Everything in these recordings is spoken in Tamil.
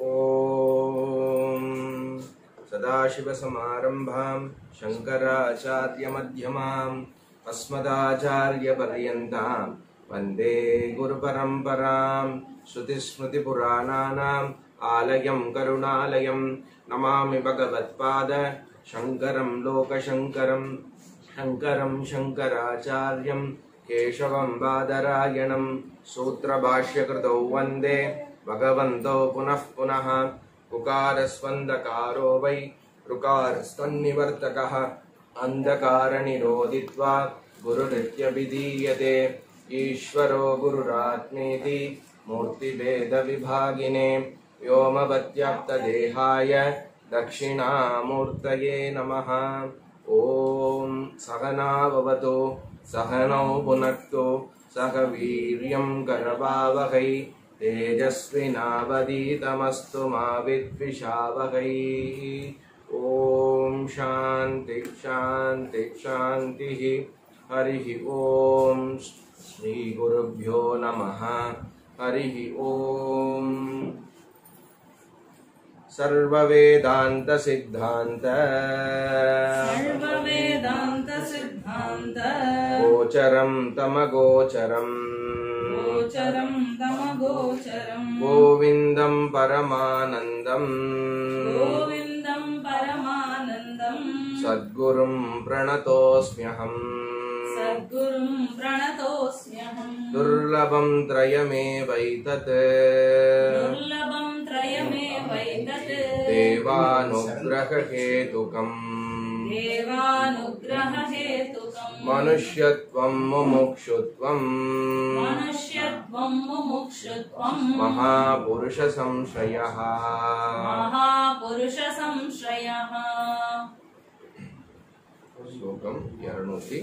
ॐ सदाशिवसमारम्भां शङ्कराचार्यमध्यमाम् अस्मदाचार्यपर्यन्तां वन्दे गुरुपरम्परां श्रुतिस्मृतिपुराणानाम् आलयं करुणालयं नमामि भगवत्पाद शङ्करं लोकशङ्करं शङ्करं शङ्कराचार्यं केशवं बादरायणं सूत्रभाष्यकृतौ वन्दे भगवन्तौ पुनः पुनः उकारस्वन्दकारो वै ऋकारस्त्वन्निवर्तकः अन्धकारनिरोधित्वा गुरुरित्यभिधीयते ईश्वरो गुरुरात्मेति मूर्तिभेदविभागिने व्योमवत्याप्तदेहाय दक्षिणामूर्तये नमः ॐ सहना भवतु सहनौ पुनक्तु सह वीर्यं करवावहै तेजस्विनावदीतमस्तु मा विद्विषावहै ॐ शान्ति शान्ति शान्तिः हरिः ॐ श्रीगुरुभ्यो नमः हरिः ॐ सर्ववेदान्तसिद्धान्त सर्ववेदान्त सिद्धान्त गोचरं तमगोचरम् गोचरं तमगोचरम् गोविन्दं परमानन्दम् गोविन्दं परमानन्दम् सद्गुरुं प्रणतोऽस्म्यहम् सद्गुरुं प्रणतोऽस्म्यहम् दुर्लभं त्रयमेवैतत् दुर्लभं त्रयमेवैतत् देवानुग्रहहेतुकम् देवानुग्ररहेतुकम् मनुष्यत्वं मुमुक्षुत्वम् मनुष्यत्वं मुमुक्षुत्वम् महापुरुषसंशयः महापुरुषसंश्रयः श्लोकम् இரநூத்தி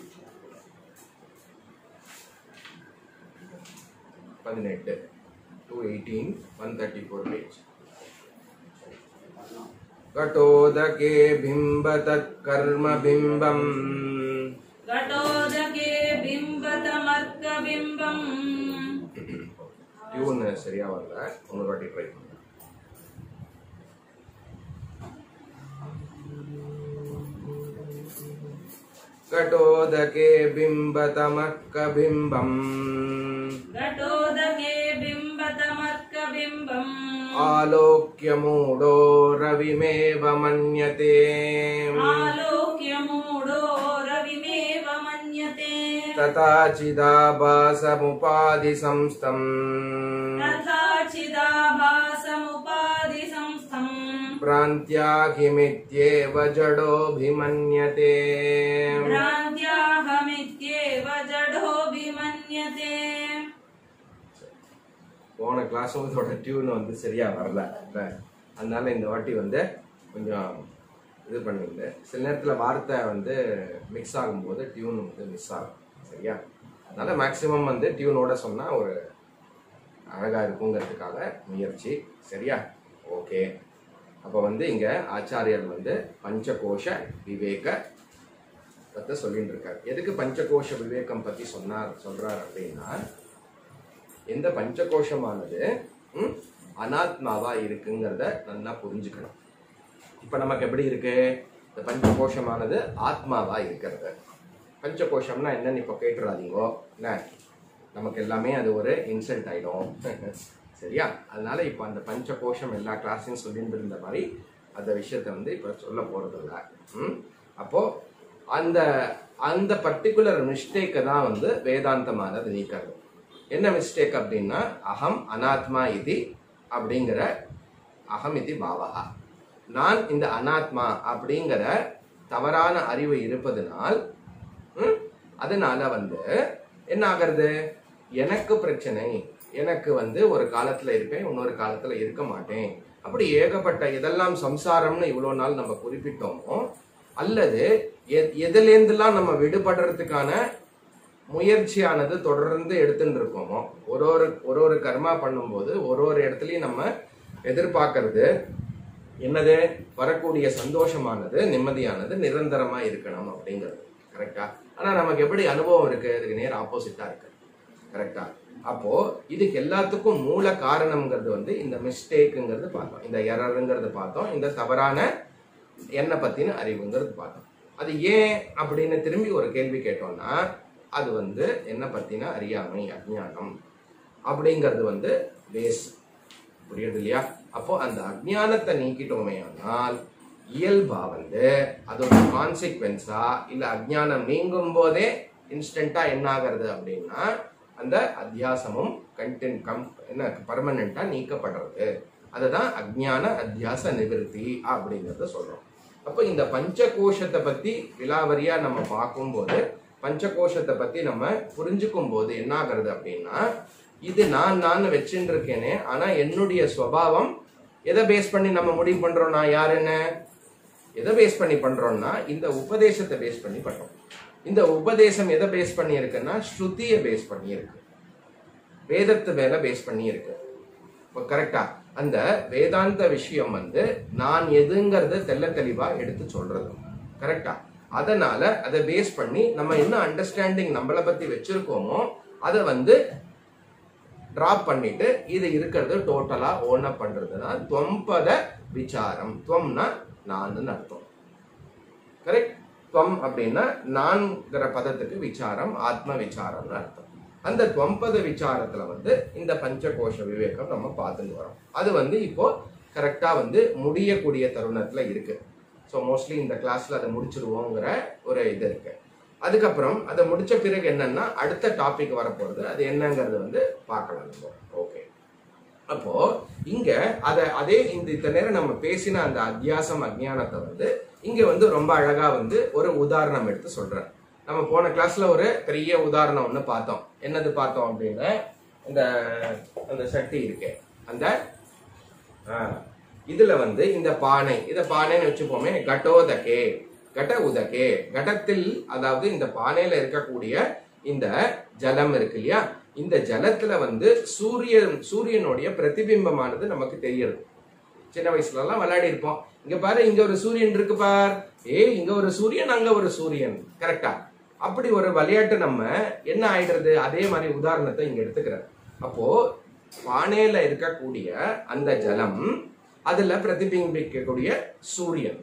பதினெட்டு two eighteen one thirty four page घटोदके बिम्बतत्कर्मबिम्बम् घटोदके बिम्बतमर्कबिम्बम् டியூன் சரியா வரல இன்னொரு வாட்டி ட்ரை பண்ணுங்க घटोदके बिम्बतमर्कबिम्बम् घटोदके बिम्बतमर्कबिम्बम् आलोक्यमूढो रविमेव मन्यते आलोक्यमूढो रविमेव मन्यते तथा चिदाभासमुपाधिसंस्थम् तथा चिदाभासमुपाधिसंस्थम् भ्रान्त्याहिमित्येव जडोऽभिमन्यते भ्रान्त्याहमित्येव जडोऽभिमन्यते போன கிளாஸும் இதோட டியூன் வந்து சரியா வரல இல்ல? அதனால இந்த வாட்டி வந்து கொஞ்சம் இது பண்ணிருந்து சில நேரத்தில் வார்த்தை வந்து மிக்ஸ் ஆகும்போது டியூன் வந்து மிஸ் ஆகும் சரியா அதனால மேக்ஸிமம் வந்து டியூனோட சொன்னால் ஒரு அழகாக இருக்குங்கிறதுக்காக முயற்சி சரியா ஓகே அப்போ வந்து இங்கே ஆச்சாரியர் வந்து பஞ்சகோஷ விவேக பற்றி சொல்லிட்டு இருக்கார் எதுக்கு பஞ்சகோஷ விவேகம் பற்றி சொன்னார் சொல்றார் அப்படின்னா எந்த பஞ்சகோஷமானது ம், அனாத்மாவா இருக்குங்கிறத நல்லா புரிஞ்சுக்கணும் இப்போ நமக்கு எப்படி இருக்கு இந்த பஞ்சகோஷமானது ஆத்மாவா இருக்கிறது பஞ்சகோஷம்னா என்னன்னு இப்போ கேட்டுறாதீங்கோ என்ன நமக்கு எல்லாமே அது ஒரு இன்சென்ட் ஆயிடும் சரியா அதனால இப்போ அந்த பஞ்சகோஷம் எல்லா கிளாஸையும் சொல்லிட்டு இருந்த மாதிரி அந்த விஷயத்த வந்து இப்போ சொல்ல போறது இல்லை ம் அப்போ அந்த அந்த பர்டிகுலர் மிஸ்டேக்கை தான் வந்து வேதாந்தமானது நீக்கிறது என்ன மிஸ்டேக் அப்படின்னா அகம் அனாத்மா இது அப்படிங்கிற அகம் இது பாவகா நான் இந்த அனாத்மா அப்படிங்கிற தவறான அறிவு இருப்பதனால் ம், அதனால வந்து என்ன ஆகிறது எனக்கு பிரச்சனை எனக்கு வந்து ஒரு காலத்துல இருப்பேன் இன்னொரு காலத்துல இருக்க மாட்டேன் அப்படி ஏகப்பட்ட இதெல்லாம் சம்சாரம்னு இவ்வளவு நாள் நம்ம குறிப்பிட்டோமோ அல்லது எ- எதுலேருந்துலாம் நம்ம விடுபடுறதுக்கான முயற்சியானது தொடர்ந்து எடுத்துட்டு இருக்கோமோ ஒரு ஒரு ஒரு ஒரு கர்மா பண்ணும்போது ஒரு ஒரு இடத்துலயும் நம்ம எதிர்பார்க்கறது என்னது வரக்கூடிய சந்தோஷமானது நிம்மதியானது நிரந்தரமா இருக்கணும் அப்படிங்கிறது கரெக்டா ஆனா நமக்கு எப்படி அனுபவம் இருக்கு அதுக்கு நேர் ஆப்போசிட்டா இருக்கு கரெக்டா அப்போ இதுக்கு எல்லாத்துக்கும் மூல காரணம்ங்கிறது வந்து இந்த மிஸ்டேக்குங்கிறது பார்த்தோம் இந்த எரருங்கிறது பார்த்தோம் இந்த தவறான என்ன பத்தின அறிவுங்கிறது பார்த்தோம் அது ஏன் அப்படின்னு திரும்பி ஒரு கேள்வி கேட்டோம்னா அது வந்து என்ன பத்தின அறியாமை அஜ்ஞானம் அப்படிங்கிறது வந்து வேஸ்ட் புரியுது இல்லையா அப்போ அந்த அஜ்ஞானத்தை நீக்கிட்டோமே ஆனால் இயல்பா வந்து அதோட கான்சிக்வன்ஸா இல்ல அஜ்ஞானம் நீங்கும் போதே இன்ஸ்டன்டா என்ன ஆகிறது அப்படின்னா அந்த அத்தியாசமும் கண்டென்ட் கம் என்ன பர்மனண்டா நீக்கப்படுறது அதுதான் அஜ்ஞான அத்தியாச நிவிருத்தி அப்படிங்கறத சொல்றோம் அப்போ இந்த பஞ்சகோஷத்தை பத்தி விலாவரியா நம்ம பார்க்கும்போது பஞ்சகோஷத்தை பத்தி நம்ம புரிஞ்சுக்கும் போது என்ன ஆகுறது அப்படின்னா இது நான் நான் வச்சுட்டு இருக்கேனே ஆனா என்னுடைய சுவாவம் எதை பேஸ் பண்ணி நம்ம முடிவு பண்றோம் நான் யாருன்னு எதை பேஸ் பண்ணி பண்றோம்னா இந்த உபதேசத்தை பேஸ் பண்ணி பண்றோம் இந்த உபதேசம் எதை பேஸ் பண்ணி இருக்குன்னா ஸ்ருதியை பேஸ் பண்ணி இருக்கு வேதத்து மேல பேஸ் பண்ணி இருக்கு இப்போ கரெக்டா அந்த வேதாந்த விஷயம் வந்து நான் எதுங்கிறத தெள்ள தெளிவா எடுத்து சொல்றது கரெக்டா அதனால அதை பேஸ் பண்ணி நம்ம என்ன அண்டர்ஸ்டாண்டிங் நம்மளை பத்தி வச்சிருக்கோமோ அதை வந்து டிராப் பண்ணிட்டு இது இருக்கிறது டோட்டலா ஓன் அப் பண்றதுன்னா துவம்பத விசாரம் துவம்னா நான் அர்த்தம் கரெக்ட் துவம் அப்படின்னா நான்கிற பதத்துக்கு விசாரம் ஆத்ம விசாரம்னு அர்த்தம் அந்த துவம்பத விசாரத்துல வந்து இந்த பஞ்சகோஷ விவேகம் நம்ம பார்த்துட்டு வரோம் அது வந்து இப்போ கரெக்டா வந்து முடியக்கூடிய தருணத்துல இருக்கு ஸோ மோஸ்ட்லி இந்த கிளாஸ்ல அதை முடிச்சிருவோங்கிற ஒரு இது இருக்கு அதுக்கப்புறம் அதை முடிச்ச பிறகு என்னன்னா அடுத்த டாபிக் வரப்போறது அது என்னங்கிறது வந்து பார்க்கலாம் நம்ம ஓகே அப்போ இங்க அத அதே இந்த இத்தனை நேரம் நம்ம பேசின அந்த அத்தியாசம் அஜ்ஞானத்தை வந்து இங்க வந்து ரொம்ப அழகா வந்து ஒரு உதாரணம் எடுத்து சொல்றேன் நம்ம போன கிளாஸ்ல ஒரு பெரிய உதாரணம் ஒண்ணு பார்த்தோம் என்னது பார்த்தோம் அப்படின்னா இந்த அந்த சட்டி இருக்கே அந்த ஆ, இதுல வந்து இந்த பானை இத பானைன்னு வச்சுப்போமே கட்டோதகே கட உதகே கடத்தில் அதாவது இந்த பானையில இருக்கக்கூடிய இந்த ஜலம் இருக்கு இல்லையா இந்த ஜலத்துல வந்து சூரியன் சூரியனுடைய பிரதிபிம்பமானது நமக்கு தெரியுது சின்ன வயசுல எல்லாம் விளையாடி இருப்போம் இங்க பாரு இங்க ஒரு சூரியன் இருக்கு பார் ஏய் இங்க ஒரு சூரியன் அங்க ஒரு சூரியன் கரெக்டா அப்படி ஒரு விளையாட்டு நம்ம என்ன ஆயிடுறது அதே மாதிரி உதாரணத்தை இங்க எடுத்துக்கிறேன் அப்போ பானையில இருக்கக்கூடிய அந்த ஜலம் அதுல பிரதிபிம்பிக்கக்கூடிய சூரியன்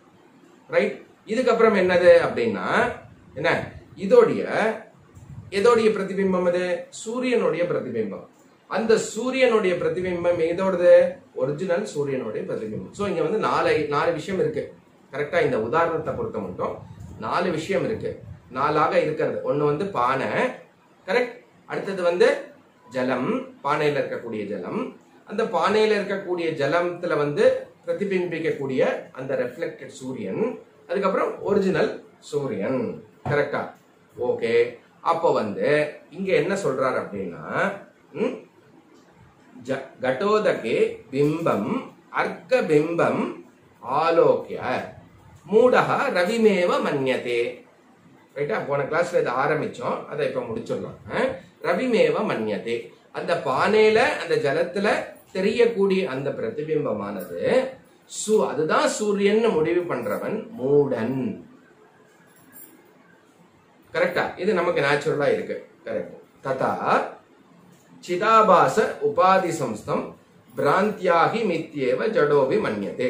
ரைட் இதுக்கப்புறம் என்னது அப்படின்னா என்ன இதோடைய எதோடைய பிரதிபிம்பம் அது சூரியனுடைய பிரதிபிம்பம் அந்த சூரியனுடைய பிரதிபிம்பம் எதோடது ஒரிஜினல் சூரியனுடைய பிரதிபிம்பம் ஸோ இங்க வந்து நாலு நாலு விஷயம் இருக்கு கரெக்டா இந்த உதாரணத்தை பொறுத்த மட்டும் நாலு விஷயம் இருக்கு நாலாக இருக்கிறது ஒண்ணு வந்து பானை கரெக்ட் அடுத்தது வந்து ஜலம் பானையில இருக்கக்கூடிய ஜலம் அந்த பானையில இருக்கக்கூடிய ஜலத்துல வந்து பிரதிபிம்பிக்கக்கூடிய அந்த ரெஃப்ளெக்டட் சூரியன் அதுக்கப்புறம் ஒரிஜினல் சூரியன் கரெக்டா ஓகே அப்போ வந்து இங்க என்ன சொல்றாரு அப்படின்னா ம், ஜ- கடோதகே பிம்பம் அர்க்க பிம்பம் ஆலோக்கிய மூடக ரவிமேவ மன்யதே ரைட்டா போன கிளாஸ்ல இதை ஆரம்பிச்சோம் அதை இப்ப முடிச்சிடலாம் அஹ்? ரவிமேவ மன்யதே அந்த பானையில அந்த ஜலத்துல தெரியக்கூடிய அந்த பிரதிபிம்பமானது சு அதுதான் சூரியன் முடிவு பண்றவன் மூடன் கரெக்டா இது நமக்கு நேச்சுரலா இருக்கு கரெக்ட் ததா சிதாபாச உபாதி சம்ஸ்தம் பிராந்தியாகி மித்யேவ ஜடோபி மன்யதே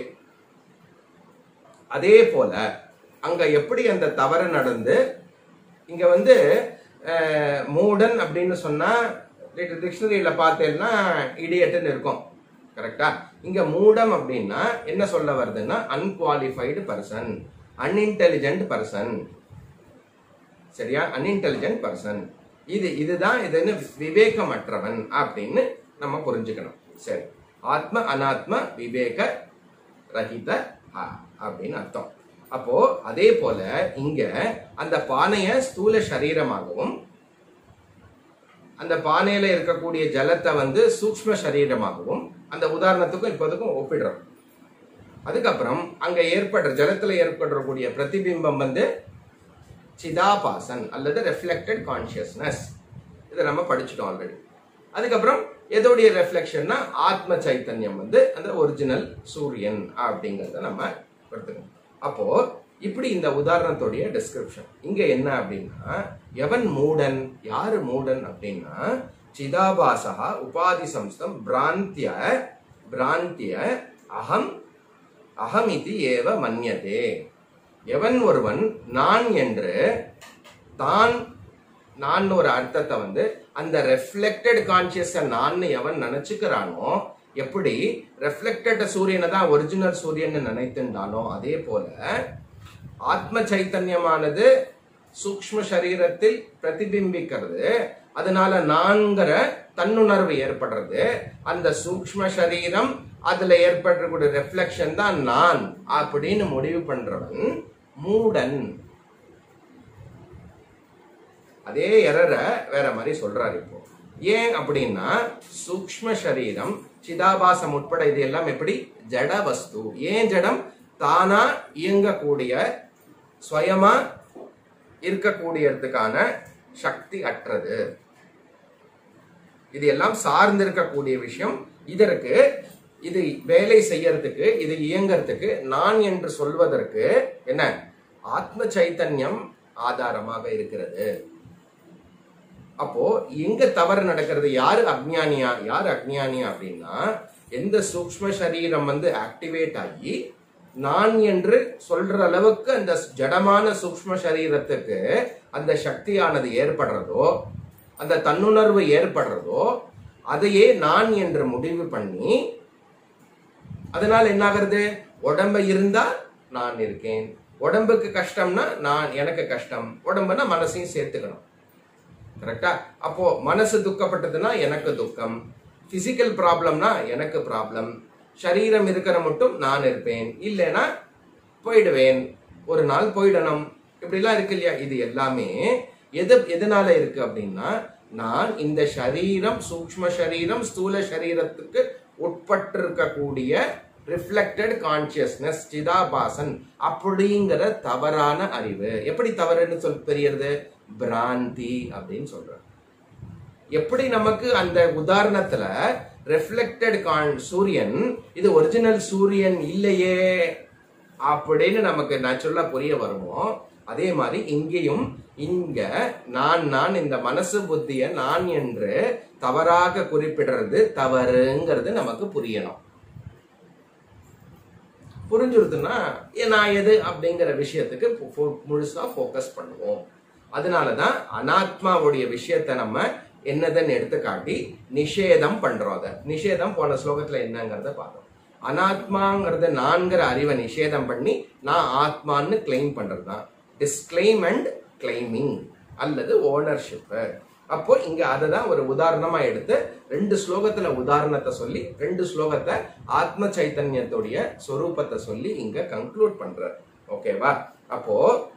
அதே போல அங்க எப்படி அந்த தவறு நடந்து இங்க வந்து அஹ், மூடன் அப்படின்னு சொன்னா டிக்ஷனரியில பார்த்தேன்னா இடியட்டுன்னு இருக்கும் கரெக்டா இங்க மூடம் அப்படின்னா என்ன சொல்ல வருதுன்னா அன்குவாலிஃபைடு பர்சன் அன்இன்டெலிஜென்ட் பர்சன் சரியா அன்இன்டெலிஜென்ட் பர்சன் இது இதுதான் இதுன்னு விவேகமற்றவன் அப்படின்னு நம்ம புரிஞ்சுக்கணும் சரி ஆத்ம அனாத்ம விவேக ரஹித அ அப்படின்னு அர்த்தம் அப்போ அதே போல இங்க அந்த பானைய ஸ்தூல சரீரமாகவும் அந்த பானையில இருக்கக்கூடிய ஜலத்தை வந்து சூக்ஷ்ம சரீரமாகவும் அந்த உதாரணத்துக்கும் இப்போதுக்கும் ஒப்பிடுறோம் அதுக்கப்புறம் அங்க ஏற்படுற ஜலத்துல ஏற்படக்கூடிய பிரதிபிம்பம் வந்து சிதாபாசன் அல்லது ரெஃப்ளெக்டட் கான்சியஸ்னஸ் இதை நம்ம படிச்சுட்டோம் ஆல்ரெடி அதுக்கப்புறம் எதோடைய ரெஃப்ளெக்ஷன்னா ஆத்ம சைத்தன்யம் வந்து அந்த ஒரிஜினல் சூரியன் அப்படிங்கறத நம்ம எடுத்துக்கணும் அப்போ இப்படி இந்த உதாரணத்துடைய டிஸ்கிரிப்ஷன் இங்க என்ன அப்படின்னா எவன் மூடன் யாரு மூடன் அப்படின்னா சிதாபாசகா உபாதி சம்ஸ்தம் பிராந்திய பிராந்திய அகம் அகமிதி ஏவ மன்யதே எவன் ஒருவன் நான் என்று தான் நான் ஒரு அர்த்தத்தை வந்து அந்த ரெஃப்ளெக்டட் கான்சியஸ் நான் எவன் நினைச்சுக்கிறானோ எப்படி ரெஃப்ளெக்டட் சூரியனை தான் ஒரிஜினல் சூரியன் நினைத்துண்டானோ அதே போல ஆத்ம சைத்தன்யமானது சூக்ஷ்ம சரீரத்தில் பிரதிபிம்பிக்கிறது அதனால நான்கிற தன்னுணர்வு ஏற்படுறது அந்த சூக்ஷ்ம சரீரம் அதுல ஏற்படக்கூடிய ரெஃப்ளெக்ஷன் தான் நான் அப்படின்னு முடிவு பண்றவன் மூடன் அதே எரரை வேற மாதிரி சொல்றாரு இப்போ ஏன் அப்படின்னா சூக்ஷ்ம சரீரம் சிதாபாசம் உட்பட இது எல்லாம் எப்படி ஜட வஸ்து ஏன் ஜடம் தானா இயங்கக்கூடிய சுயமா இருக்கக்கூடியதுக்கான சக்தி அற்றது இது எல்லாம் சார்ந்து இருக்கக்கூடிய விஷயம் இதற்கு இது வேலை செய்யறதுக்கு இது இயங்கறதுக்கு நான் என்று சொல்வதற்கு என்ன ஆத்ம சைத்தன்யம் ஆதாரமாக இருக்கிறது அப்போ எங்க தவறு நடக்கிறது யாரு அக்ஞானியா யாரு அக்ஞானியா அப்படின்னா எந்த சூக்ஷ்ம சரீரம் வந்து ஆக்டிவேட் ஆகி நான் என்று சொல்ற அளவுக்கு அந்த ஜடமான சூக்ஷ்ம சரீரத்துக்கு அந்த சக்தியானது ஏற்படுறதோ அந்த தன்னுணர்வு ஏற்படுறதோ அதையே நான் என்று முடிவு பண்ணி அதனால என்ன ஆகுறது உடம்ப இருந்தா நான் இருக்கேன் உடம்புக்கு கஷ்டம்னா நான் எனக்கு கஷ்டம் உடம்புனா மனசையும் சேர்த்துக்கணும் கரெக்டா அப்போ மனசு துக்கப்பட்டதுன்னா எனக்கு துக்கம் பிசிக்கல் ப்ராப்ளம்னா எனக்கு ப்ராப்ளம் சரீரம் இருக்கிற மட்டும் நான் இருப்பேன் இல்லைன்னா போயிடுவேன் ஒரு நாள் போயிடணும் இப்படிலாம் இருக்கு இல்லையா இது எல்லாமே எது எதனால இருக்கு அப்படின்னா நான் இந்த சரீரம் சூக்ஷ்ம சரீரம் ஸ்தூல சரீரத்துக்கு உட்பட்டிருக்கக்கூடிய ரிஃப்ளெக்டட் கான்சியஸ்னஸ் சிதாபாசன் அப்படிங்கிற தவறான அறிவு எப்படி தவறுன்னு சொல் தெரியறது பிராந்தி அப்படின்னு சொல்றாங்க எப்படி நமக்கு அந்த உதாரணத்துல ரெஃப்ளெக்டட் கான் சூரியன் இது ஒரிஜினல் சூரியன் இல்லையே அப்படின்னு நமக்கு நேச்சுரலா புரிய வருமோ அதே மாதிரி இங்கேயும் இங்க நான் நான் இந்த மனசு புத்திய நான் என்று தவறாக குறிப்பிடுறது தவறுங்கிறது நமக்கு புரியணும் புரிஞ்சுருதுன்னா ஏ, நான் எது அப்படிங்கிற விஷயத்துக்கு ஃபோ- ஃபோ- முழுசா ஃபோக்கஸ் பண்ணுவோம் அதனாலதான் அனாத்மாவுடைய விஷயத்தை நம்ம என்னதுன்னு எடுத்து காட்டி நிஷேதம் பண்றோம் அதை நிஷேதம் போன ஸ்லோகத்துல என்னங்கிறத பார்த்தோம் அனாத்மாங்கிறத நான்கிற அறிவை நிஷேதம் பண்ணி நான் ஆத்மான்னு கிளைம் பண்றது தான் டிஸ்கிளைம் அண்ட் கிளைமிங் அல்லது ஓனர்ஷிப் அப்போ இங்க அதை தான் ஒரு உதாரணமா எடுத்து ரெண்டு ஸ்லோகத்துல உதாரணத்தை சொல்லி ரெண்டு ஸ்லோகத்தை ஆத்ம சைத்தன்யத்துடைய சொரூபத்தை சொல்லி இங்க கன்க்ளூட் பண்றார் ஓகேவா அப்போ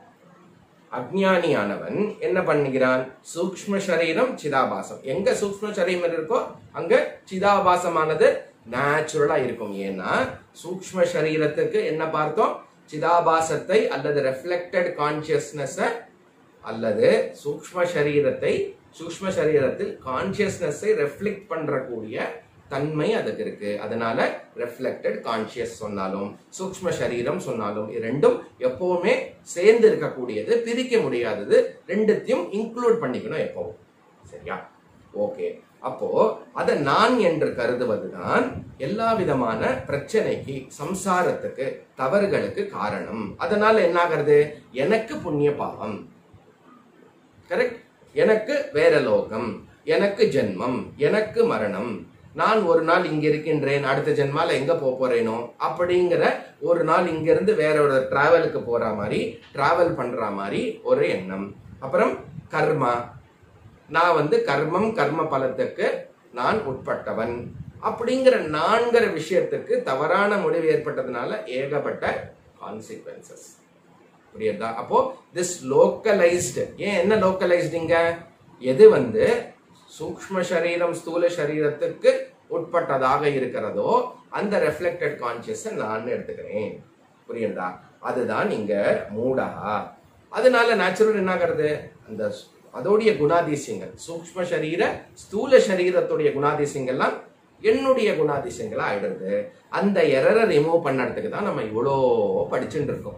அஜ்ஞானியானவன் என்ன பண்ணுகிறான் சூக்ஷ்ம சரீரம் சிதாபாசம் எங்க சூக்ஷ்ம சரீரம் இருக்கோ அங்க சிதாபாசமானது நேச்சுரலா இருக்கும் ஏன்னா சூக்ஷ்ம சரீரத்துக்கு என்ன பார்த்தோம் சிதாபாசத்தை அல்லது ரெஃப்ளெக்டட் கான்சியஸ்னஸ் அல்லது சூக்ஷ்ம சரீரத்தை சூக்ஷ்ம சரீரத்தில் கான்சியஸ்னஸை ரெஃப்ளெக்ட் பண்றக்கூடிய தன்மை அதுக்கு இருக்கு அதனால ரெஃப்ளெக்டட் கான்சியஸ் சொன்னாலும் சூக்ஷ்ம சரீரம் சொன்னாலும் இது ரெண்டும் எப்பவுமே சேர்ந்து இருக்கக்கூடியது பிரிக்க முடியாதது ரெண்டுத்தையும் இன்க்ளூட் பண்ணிக்கணும் எப்பவும் சரியா ஓகே அப்போ அதை நான் என்று கருதுவதுதான் எல்லா விதமான பிரச்சனைக்கு சம்சாரத்துக்கு தவறுகளுக்கு காரணம் அதனால என்ன ஆகிறது எனக்கு புண்ணிய பாவம் கரெக்ட் எனக்கு வேற லோகம் எனக்கு ஜென்மம் எனக்கு மரணம் நான் ஒரு நாள் இங்க இருக்கின்றேன் அடுத்த ஜென்மால எங்க போக போறேனோ அப்படிங்கிற ஒரு நாள் இங்க இருந்து வேற ஒரு டிராவலுக்கு போற மாதிரி டிராவல் பண்ற மாதிரி ஒரு எண்ணம் அப்புறம் கர்மா நான் வந்து கர்மம் கர்ம பலத்துக்கு நான் உட்பட்டவன் அப்படிங்கிற நான்கிற விஷயத்துக்கு தவறான முடிவு ஏற்பட்டதுனால ஏகப்பட்ட கான்சிக்வன்சஸ் புரியுதா அப்போ திஸ் லோக்கலைஸ்டு ஏன் என்ன லோக்கலைஸ்டுங்க எது வந்து சூக்ஷ்ம சரீரம் ஸ்தூல சரீரத்துக்கு உட்பட்டதாக இருக்கிறதோ அந்த ரெஃப்ளெக்டட் கான்சியஸ் நான் எடுத்துக்கிறேன் புரியுதா அதுதான் இங்க மூடா அதனால நேச்சுரல் என்ன ஆகிறது அந்த ஸ்- அதோடைய குணாதிசயங்கள் சூக்ஷ்ம சரீர ஸ்தூல சரீரத்துடைய குணாதிசயங்கள்லாம் என்னுடைய குணாதிசயங்களா ஆயிடுது அந்த எரரை ரிமூவ் பண்ணறதுக்கு தான் நம்ம இவ்வளோ படிச்சுட்டு இருக்கோம்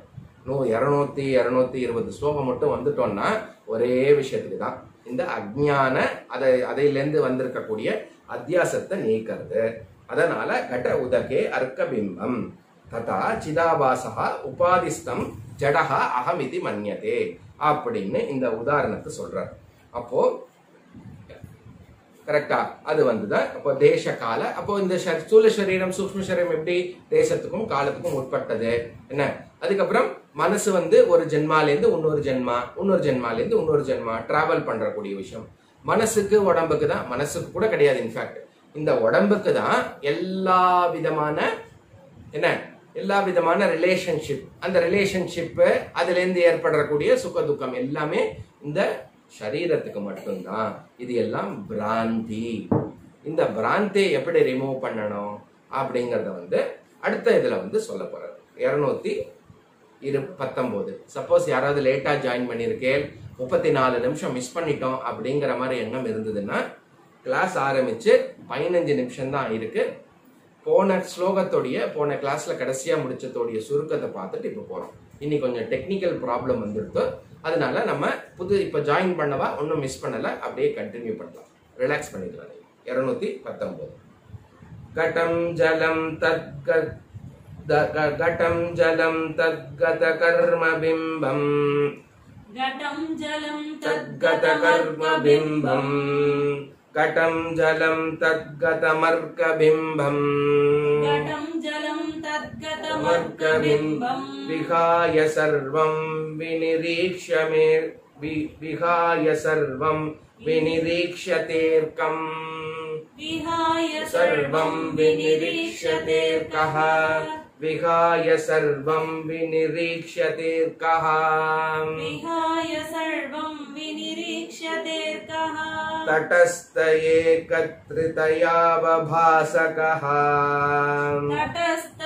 நூ இரநூத்தி இரநூத்தி இருபது ஸ்லோகம் மட்டும் வந்துட்டோம்னா ஒரே விஷயத்துக்கு தான் இந்த அஜ்ஞான அதை அதையிலேருந்து வந்திருக்கக்கூடிய அத்தியாசத்தை நீக்கிறது அதனால கட உதகே அர்க்க பிம்பம் ததா சிதாபாசா உபாதிஸ்தம் ஜடஹா அகமிதி மன்யதே அப்படின்னு இந்த உதாரணத்தை சொல்றார் அப்போ கரெக்டா அது வந்துதான் அப்போ தேச கால அப்போ இந்த ச- ஸ்தூல சரீரம் சூக்ஷ்ம சரீரம் எப்படி தேசத்துக்கும் காலத்துக்கும் உட்பட்டது என்ன அதுக்கப்புறம் மனசு வந்து ஒரு ஜென்மாலேருந்து இன்னொரு ஜென்மா இன்னொரு ஜென்மாலேருந்து இன்னொரு ஜென்மா டிராவல் பண்றக்கூடிய விஷயம் மனசுக்கு உடம்புக்கு தான் மனசுக்கு கூட கிடையாது இன்ஃபேக்ட் இந்த உடம்புக்கு தான் எல்லா விதமான என்ன எல்லா விதமான ரிலேஷன்ஷிப் அந்த ரிலேஷன்ஷிப்பு அதுலேருந்து ஏற்படக்கூடிய சுக துக்கம் எல்லாமே இந்த சரீரத்துக்கு மட்டும்தான் இது எல்லாம் பிராந்தி இந்த பிராந்தியை எப்படி ரிமூவ் பண்ணணும் அப்படிங்கறத வந்து அடுத்த இதுல வந்து சொல்ல போறாரு இருநூத்தி இரு பத்தொன்பது சப்போஸ் யாராவது லேட்டா ஜாயின் பண்ணியிருக்கேன் முப்பத்தி நாலு நிமிஷம் மிஸ் பண்ணிட்டோம் அப்படிங்கிற மாதிரி எண்ணம் இருந்ததுன்னா கிளாஸ் ஆரம்பிச்சு பதினஞ்சு நிமிஷம் தான் இருக்கு போன ஸ்லோகத்தோடைய போன கிளாஸ்ல கடைசியா முடிச்சதோடைய சுருக்கத்தை பார்த்துட்டு இப்போ போறோம் இன்னி கொஞ்சம் டெக்னிக்கல் ப்ராப்ளம் வந்துருக்கு அதனால நம்ம புது இப்போ ஜாயின் பண்ணவா ஒன்றும் மிஸ் பண்ணல அப்படியே கண்டினியூ பண்ணலாம் ரிலாக்ஸ் பண்ணிக்கலாம் இருநூத்தி பத்தொன்பது கடம் ஜலம் தத்க த- க- கடம் ஜலம் தத்கத கர்ம பிம்பம் घटं जलं तद्गत कर्म बिम्बम् कटं जलं तद्गतमर्कबिम्बम् घटं जलं मर्कबिम्बम् तद्गतमर्कबिम्बं विहाय सर्वं विनिरीक्ष्य मे वि- विहाय सर्वं विनिरीक्ष्यतेऽर्कम् विहाय सर्वं विनिरीक्ष्यतेऽर्कः विहाय सर्वं विनिरीक्ष्यतेऽर्कः विहाय सर्वं विनिरीक्ष्यते कः तटस्थ एकत्रितयावभासकः तटस्थ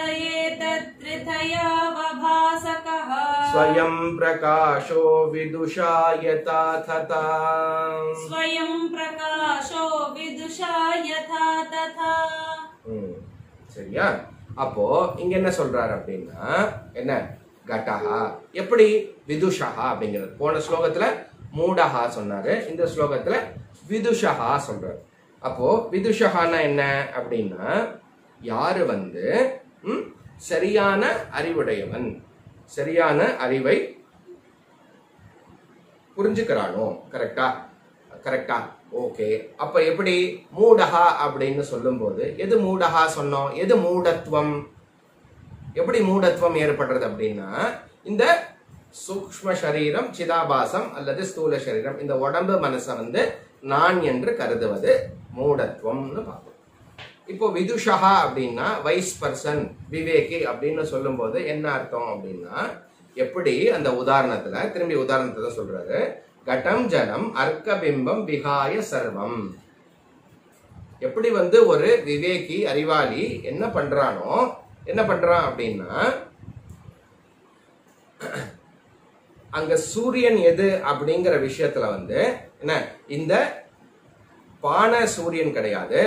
एतत्त्रिथयावभासकः स्वयं प्रकाशो विदुषा यथा तथा स्वयं प्रकाशो विदुषा यथा तथा ம், சரியா அப்போ இங்க என்ன சொல்றாரு அப்படின்னா என்ன கட்டஹா எப்படி விதுஷஹா அப்படிங்கிறது போன ஸ்லோகத்துல மூடஹா சொன்னாரு இந்த ஸ்லோகத்துல விதுஷஹா சொல்றாரு அப்போ விதுஷஹான்னா என்ன அப்படின்னா யாரு வந்து ம், சரியான அறிவுடையவன் சரியான அறிவை புரிஞ்சுக்கிறானோ கரெக்டா கரெக்டா ஓகே அப்ப எப்படி மூடஹா அப்படின்னு சொல்லும்போது எது மூடஹா சொன்னோம் எது மூடத்துவம் எப்படி மூடத்துவம் ஏற்படுறது அப்படின்னா இந்த சூக்ஷ்ம சரீரம் சிதாபாசம் அல்லது ஸ்தூல சரீரம் இந்த உடம்பு மனசை வந்து நான் என்று கருதுவது மூடத்துவம்னு பார்ப்போம் இப்போ விதுஷா அப்படின்னா வைஸ் பர்சன் விவேகி அப்படின்னு சொல்லும்போது என்ன அர்த்தம் அப்படின்னா எப்படி அந்த உதாரணத்துல திரும்பி உதாரணத்தை தான் சொல்றாரு கடம் ஜலம் அர்க்கபிம்பம் விகாய சர்வம் எப்படி வந்து ஒரு விவேகி அறிவாளி என்ன பண்றானோ என்ன பண்றான் அப்படின்னா அங்க சூரியன் எது அப்படிங்கிற விஷயத்துல வந்து என்ன இந்த பானை சூரியன் கிடையாது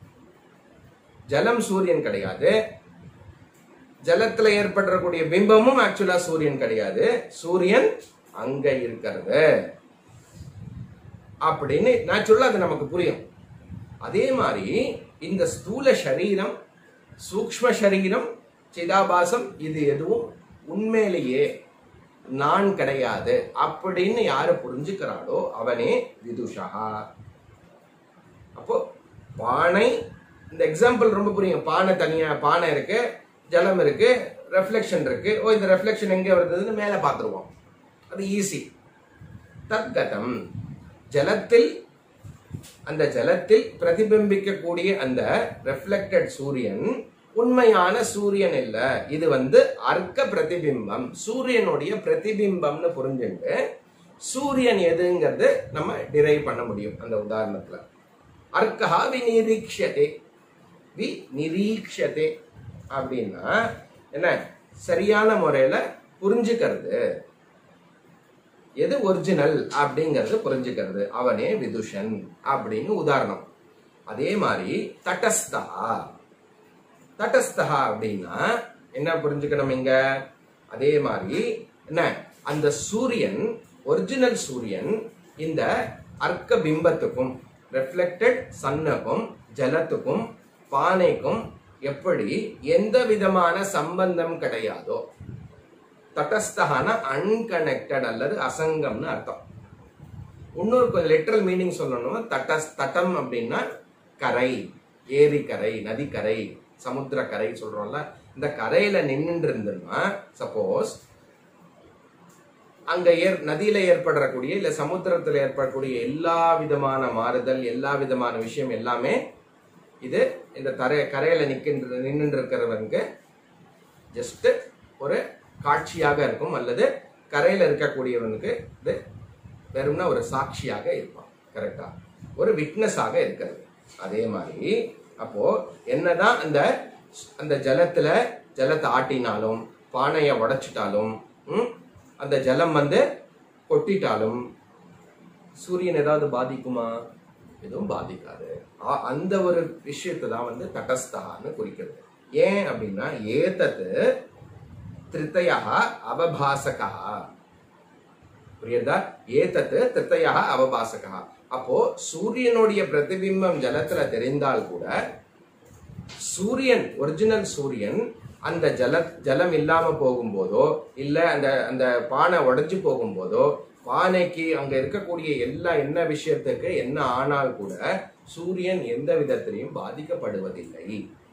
ஜலம் சூரியன் கிடையாது ஜலத்துல ஏற்படக்கூடிய பிம்பமும் ஆக்சுவலா சூரியன் கிடையாது சூரியன் அங்க இருக்கிறது அப்படின்னு நேச்சுரலா அது நமக்கு புரியும் அதே மாதிரி இந்த ஸ்தூல சரீரம் சூக்ஷ்ம சரீரம் சிதாபாசம் இது எதுவும் உண்மையிலேயே நான் கிடையாது அப்படின்னு யாரு புரிஞ்சுக்கிறாளோ அவனே விதுஷா அப்போ பானை இந்த எக்ஸாம்பிள் ரொம்ப புரியும் பானை தனியா பானை இருக்கு ஜலம் இருக்கு ரெஃப்ளெக்ஷன் இருக்கு ஓ இந்த ரெஃப்ளெக்ஷன் எங்க வருதுன்னு மேலே பார்த்துருவோம் அது ஈஸி தத்கதம் ஜலத்தில் அந்த ஜலத்தில் பிரதிபிம்பிக்கக்கூடிய அந்த ரெஃப்ளெக்டட் சூரியன் உண்மையான சூரியன் இல்ல இது வந்து அர்க்க பிரதிபிம்பம் சூரியனுடைய பிரதிபிம்பம்னு புரிஞ்சுட்டு சூரியன் எதுங்கிறது நம்ம டிரைவ் பண்ண முடியும் அந்த உதாரணத்துல அர்க்கா விநிரீக்ஷதே வி நிரீக்ஷதே அப்படின்னா என்ன சரியான முறையில புரிஞ்சுக்கிறது எது ஒரிஜினல் அப்படிங்கறது புரிஞ்சுக்கிறது அவனே விதுஷன் அப்படின்னு உதாரணம் அதே மாதிரி தட்டஸ்தா தட்டஸ்தா அப்படின்னா என்ன புரிஞ்சுக்கணும் இங்க அதே மாதிரி என்ன அந்த சூரியன் ஒரிஜினல் சூரியன் இந்த அர்க்க பிம்பத்துக்கும் ரெஃப்ளெக்டட் சன்னுக்கும் ஜலத்துக்கும் பானைக்கும் எப்படி எந்த விதமான சம்பந்தம் கிடையாதோ தட்டஸ்தகான அன்கனெக்டட் அல்லது அசங்கம்னு அர்த்தம் இன்னொரு கொஞ்சம் லிட்டரல் மீனிங் சொல்லணும் தட்டஸ் தட்டம் அப்படின்னா கரை ஏரி கரை நதிக்கரை சமுத்திர கரை சொல்றோம்ல இந்த கரையில நின்னுட்டு இருந்தோம்னா சப்போஸ் அங்க ஏற் நதியில ஏற்படக்கூடிய இல்ல சமுத்திரத்துல ஏற்படக்கூடிய எல்லா விதமான மாறுதல் எல்லா விதமான விஷயம் எல்லாமே இது இந்த தரை கரையில நிக்கின்ற நின்று இருக்கிறவனுக்கு ஜஸ்ட் ஒரு காட்சியாக இருக்கும் அல்லது கரையில இருக்கக்கூடியவனுக்கு இது வெறும்னா ஒரு சாட்சியாக இருப்பான் கரெக்டா ஒரு விட்னஸாக இருக்கிறது அதே மாதிரி அப்போ என்னதான் அந்த அந்த ஜலத்துல ஜலத்தை ஆட்டினாலும் பானையை உடைச்சிட்டாலும் ம், அந்த ஜலம் வந்து கொட்டிட்டாலும் சூரியன் ஏதாவது பாதிக்குமா எதுவும் பாதிக்காது ஆ- அந்த ஒரு விஷயத்தை தான் வந்து தடஸ்தான்னு குறிக்கிறது ஏன் அப்படின்னா ஏதத்து திருத்தயா அவபாசகா புரியுதா ஏதத்து திருத்தயா அவபாசகா அப்போ சூரியனுடைய பிரதிபிம்பம் ஜலத்துல தெரிந்தால் கூட சூரியன் ஒரிஜினல் சூரியன் அந்த ஜல ஜலம் இல்லாம போகும்போதோ இல்ல அந்த அந்த பானை உடைஞ்சு போகும்போதோ பானைக்கு அங்க இருக்கக்கூடிய எல்லா என்ன விஷயத்துக்கு என்ன ஆனால் கூட சூரியன் எந்த விதத்திலையும் பாதிக்கப்படுவதில்லை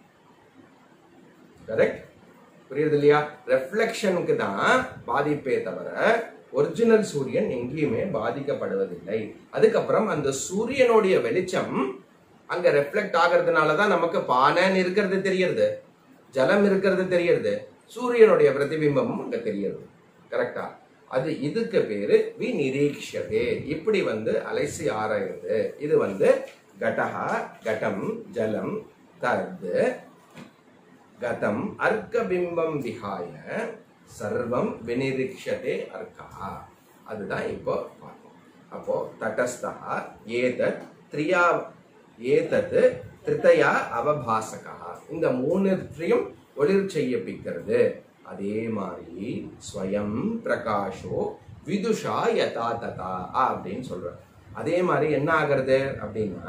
கரெக்ட் புரியுது இல்லையா ரெஃப்ளெக்ஷனுக்கு தான் பாதிப்பே தவிர ஒரிஜினல் சூரியன் எங்கேயுமே பாதிக்கப்படுவதில்லை அதுக்கப்புறம் அந்த சூரியனுடைய வெளிச்சம் அங்க ரெஃப்ளெக்ட் ஆகிறதுனால தான் நமக்கு பானைன்னு இருக்கிறது தெரியறது ஜலம் இருக்கிறது தெரியறது சூரியனுடைய பிரதிபிம்பமும் அங்க தெரியறது கரெக்டா அது இதுக்கு பேரு வி நிரீக்ஷதே இப்படி வந்து அலைசி ஆராயுது இது வந்து கடஹா கடம் ஜலம் தத் கதம் அர்க்கபிம்பம் விஹாய சர்வம் வினிரீக்ஷதே அர்க்கா அதுதான் இப்போ பார்ப்போம் அப்போ தட்டஸ்தா ஏதத் த்ரியா ஏதத் திருத்தயா அவபாசகா இந்த மூணுத்தையும் ஒளிர் செய்யப்பிக்கிறது அதே மாதிரி ஸ்வயம் பிரகாஷோ விதுஷா யதா ததா அப்படின்னு சொல்றார் அதே மாதிரி என்ன ஆகிறது அப்படின்னா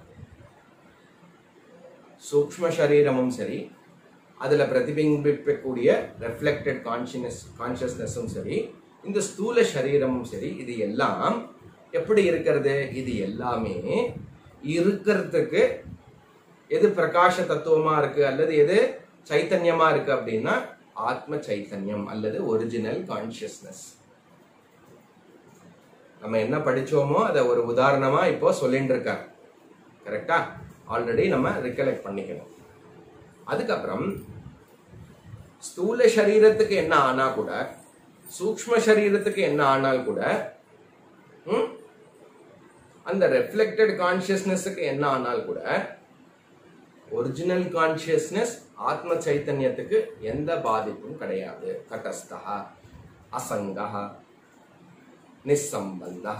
சூக்ஷ்ம சரீரமும் சரி அதுல பிரதிபிம்பிக்கக்கூடிய ரெஃப்ளெக்டட் கான்சியஸ் கான்சியஸ்னஸும் சரி இந்த ஸ்தூல சரீரமும் சரி இது எல்லாம் எப்படி இருக்கிறது இது எல்லாமே இருக்கிறதுக்கு எது பிரகாச தத்துவமா இருக்கு அல்லது எது சைத்தன்யமா இருக்கு அப்படின்னா ஆத்ம சைத்தன்யம் அல்லது ஒரிஜினல் கான்சியஸ்னஸ் நம்ம என்ன படிச்சோமோ அதை ஒரு உதாரணமா இப்போ சொல்லிட்டு இருக்கார் கரெக்டா ஆல்ரெடி நம்ம ரிகலெக்ட் பண்ணிக்கணும் அதுக்கப்புறம் ஸ்தூல சரீரத்துக்கு என்ன ஆனா கூட சூக்ஷ்ம சரீரத்துக்கு என்ன ஆனால் கூட ம், அந்த ரெஃப்ளெக்டட் கான்சியஸ்னஸுக்கு என்ன ஆனால் கூட ஒரிஜினல் கான்சியஸ்னஸ் ஆத்ம சைத்தன்யத்துக்கு எந்த பாதிப்பும் கிடையாது தட்டஸ்தா அசங்கா நிசம்பந்தா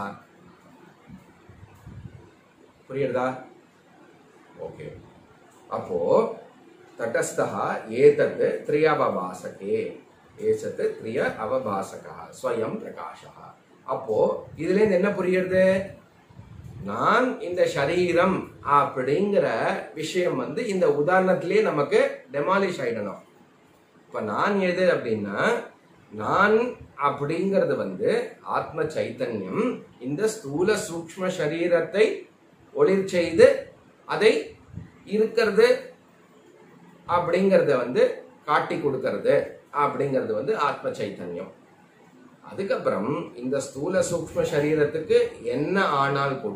புரியுறதா ஓகே அப்போ தட்டஸ்தா ஏதத் த்ரிய அவபாசகே ஏசத் த்ரிய அவபாசகா ஸ்வயம் பிரகாஷா அப்போ இதுல இருந்து என்ன புரியுறது நான் இந்த சரீரம் அப்படிங்கிற விஷயம் வந்து இந்த உதாரணத்திலேயே நமக்கு டெமாலிஷ் ஆயிடணும் இப்ப நான் எது அப்படின்னா நான் அப்படிங்கிறது வந்து ஆத்ம சைத்தன்யம் இந்த ஸ்தூல சூக்ஷ்ம சரீரத்தை ஒளிர் செய்து அதை இருக்கிறது அப்படிங்கறத வந்து காட்டி கொடுக்கறது அப்படிங்கிறது வந்து ஆத்ம சைத்தன்யம் அதுக்கப்புறம் இந்த ஸ்தூல சூக்ஷ்ம சரீரத்துக்கு என்ன ஆனால் கூட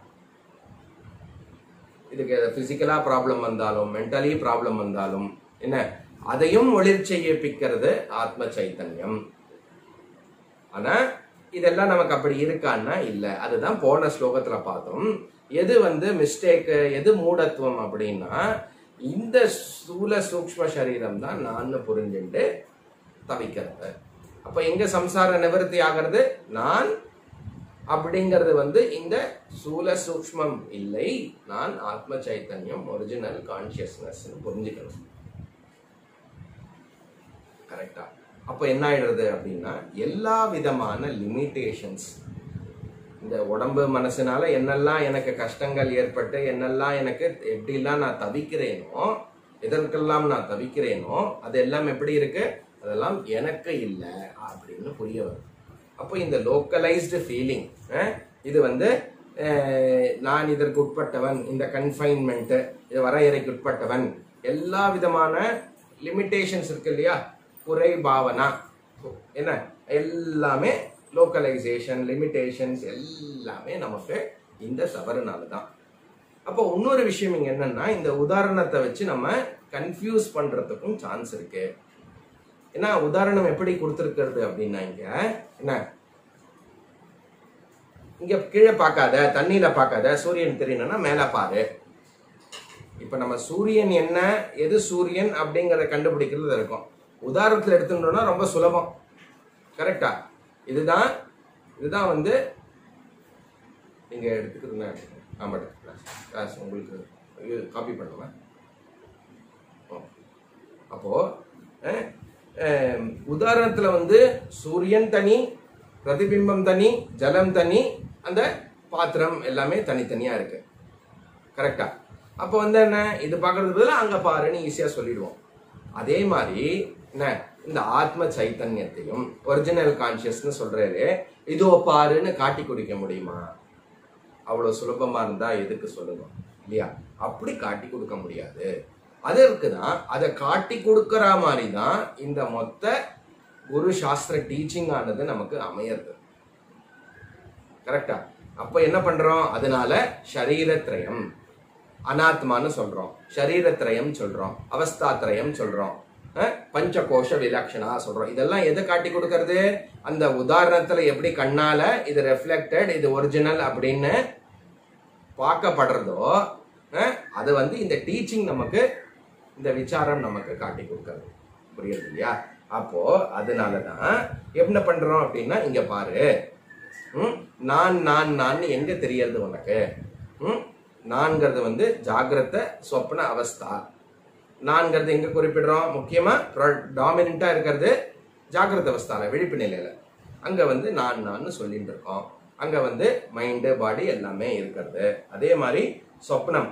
இதுக்கு பிசிக்கலா ப்ராப்ளம் வந்தாலும் மென்டலி ப்ராப்ளம் வந்தாலும் என்ன அதையும் ஒளிர் செய்யப்பிக்கிறது ஆத்ம சைத்தன்யம் ஆனா இதெல்லாம் நமக்கு அப்படி இருக்கான்னா இல்ல அதுதான் போன ஸ்லோகத்துல பார்த்தோம் எது வந்து மிஸ்டேக் எது மூடத்துவம் அப்படின்னா இந்த ஸ்தூல சூக்ஷ்ம சரீரம் தான் நான் புரிஞ்சுட்டு தவிக்கிறது அப்ப எங்க சம்சார நிவர்த்தி ஆகிறது நான் அப்படிங்கிறது வந்து இந்த சூல சூக்ஷ்மம் இல்லை நான் ஆத்ம சைத்தன்யம் ஒரிஜினல் கான்சியஸ்னஸ் புரிஞ்சுக்கணும் கரெக்டா அப்போ என்ன ஆயிடுறது அப்படின்னா எல்லா விதமான லிமிட்டேஷன்ஸ் இந்த உடம்பு மனசுனால என்னெல்லாம் எனக்கு கஷ்டங்கள் ஏற்பட்டு என்னெல்லாம் எனக்கு எப்படிலாம் நான் தவிக்கிறேனோ எதற்கெல்லாம் நான் தவிக்கிறேனோ அது எல்லாம் எப்படி இருக்கு அதெல்லாம் எனக்கு இல்லை அப்படின்னு புரிய வரும் அப்போ இந்த லோக்கலைஸ்டு ஃபீலிங் இது வந்து அஹ், நான் இதற்கு உட்பட்டவன் இந்த கன்ஃபைன்மெண்ட்டு இது வரையறைக்கு உட்பட்டவன் எல்லா விதமான லிமிட்டேஷன்ஸ் இருக்கு இல்லையா குறை பாவனா என்ன எல்லாமே லோக்கலைசேஷன் லிமிட்டேஷன்ஸ் எல்லாமே நமக்கு இந்த தவறுனால தான் அப்போ இன்னொரு விஷயம் இங்க என்னன்னா இந்த உதாரணத்தை வச்சு நம்ம கன்ஃபியூஸ் பண்றதுக்கும் சான்ஸ் இருக்கு ஏன்னா உதாரணம் எப்படி கொடுத்துருக்கிறது அப்படின்னா இங்க என்ன இங்க கீழே பார்க்காத தண்ணியில பார்க்காத சூரியன் தெரியணும்னா மேல பாரு இப்ப நம்ம சூரியன் என்ன எது சூரியன் அப்படிங்கறத கண்டுபிடிக்கிறது இருக்கும் உதாரணத்துல எடுத்துட்டோம்னா ரொம்ப சுலபம் கரெக்டா இதுதான் இதுதான் வந்து நீங்க எடுத்துக்கிறதுனா ஆமா எடுத்துக்கலாம் கிளாஸ் உங்களுக்கு காப்பி பண்ணுவேன் அப்போ அஹ், அஹ், உதாரணத்துல வந்து சூரியன் தனி பிரதிபிம்பம் தனி ஜலம் தனி அந்த பாத்திரம் எல்லாமே தனித்தனியா இருக்கு கரெக்டா அப்போ வந்து என்ன இது பார்க்கறது பதிலா அங்க பாருன்னு ஈஸியா சொல்லிடுவோம் அதே மாதிரி என்ன இந்த ஆத்ம சைத்தன்யத்தையும் ஒரிஜினல் கான்சியஸ்னு சொல்றாரு இதோ பாருன்னு காட்டி குடிக்க முடியுமா அவ்வளவு சுலபமா இருந்தா எதுக்கு சொல்லுங்க இல்லையா அப்படி காட்டி கொடுக்க முடியாது அதற்கு தான் அதை காட்டி கொடுக்கற மாதிரி தான் இந்த மொத்த குரு சாஸ்திர டீச்சிங் ஆனது நமக்கு அமையறது கரெக்டா அப்ப என்ன பண்றோம் அதனால சரீரத்ரயம் அனாத்மான்னு சொல்றோம் சரீரத்ரயம் சொல்றோம் அவஸ்தாத்ரயம் சொல்றோம் அஹ், பஞ்சகோஷ விலக்ஷணா சொல்றோம் இதெல்லாம் எதை காட்டி கொடுக்கறது அந்த உதாரணத்துல எப்படி கண்ணால இது ரெஃப்ளெக்டட் இது ஒரிஜினல் அப்படின்னு பார்க்கப்படுறதோ அஹ், அது வந்து இந்த டீச்சிங் நமக்கு இந்த விசாரம் நமக்கு காட்டி கொடுக்கறது புரியுது இல்லையா அப்போ அதனாலதான் என்ன பண்றோம் அப்படின்னா இங்க பாரு ம், நான் நான் நான் எங்க தெரியறது உனக்கு ம், நான்கிறது வந்து ஜாகிரத சொப்ன அவஸ்தா நான்கிறது எங்க குறிப்பிடுறோம் முக்கியமா டாமினா இருக்கிறது ஜாகிரத அவஸ்தால விழிப்பு நிலையில அங்க வந்து நான் நான் சொல்லிட்டு இருக்கோம் அங்க வந்து மைண்டு பாடி எல்லாமே இருக்கிறது அதே மாதிரி சொப்னம்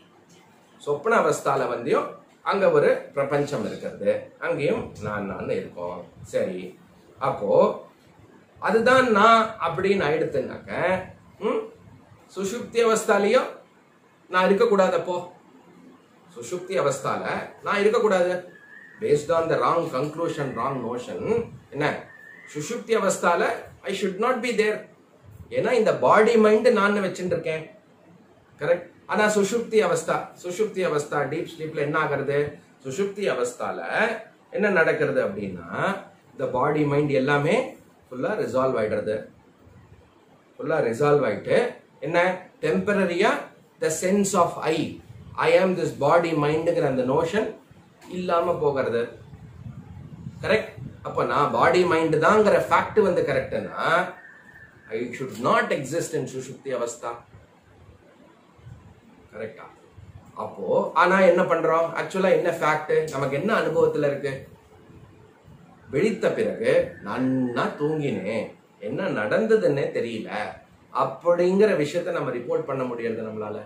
சொப்ன அவஸ்தால வந்தும் அங்க ஒரு பிரபஞ்சம் இருக்கிறது அங்கேயும் நான் நான் இருக்கோம் சரி அப்போ அதுதான் நான் அப்படின்னு ஆயிடுத்துனாக்க ம், சுஷுப்தி அவஸ்தாலையும் நான் இருக்கக்கூடாது அப்போ சுஷுப்தி அவஸ்தால நான் இருக்கக்கூடாது based on the wrong conclusion wrong notion என்ன சுஷுப்தி அவஸ்தால I should not be there ஏன்னா இந்த பாடி மைண்ட் நான் வச்சுட்டு இருக்கேன் கரெக்ட் ஆனா சுஷுப்தி அவஸ்தா சுஷுப்தி அவஸ்தா டீப் ஸ்லீப்ல என்ன ஆகுறது சுஷுப்தி அவஸ்தால என்ன நடக்கிறது அப்படின்னா இந்த பாடி மைண்ட் எல்லாமே ஃபுல்லா ரிசால்வ் ஆயிடுறது ஃபுல்லா ரிசால்வ் ஆயிட்டு என்ன டெம்பரரியா த சென்ஸ் ஆஃப் ஐ ஐ ஆம் திஸ் பாடி மைண்டுங்கிற அந்த நோஷன் இல்லாம போகிறது கரெக்ட் அப்ப நான் பாடி மைண்ட் தாங்கிற ஃபேக்ட் வந்து கரெக்ட்னா I should not exist in சுஷுப்தி அவஸ்தா கரெக்டா அப்போ ஆனா என்ன பண்றோம் ஆக்சுவலா என்ன ஃபேக்ட் நமக்கு என்ன அனுபவத்துல இருக்கு விழித்த பிறகு நன்னா தூங்கினேன் என்ன நடந்ததுன்னே தெரியல அப்படிங்கிற விஷயத்த நம்ம ரிப்போர்ட் பண்ண முடியறது நம்மளால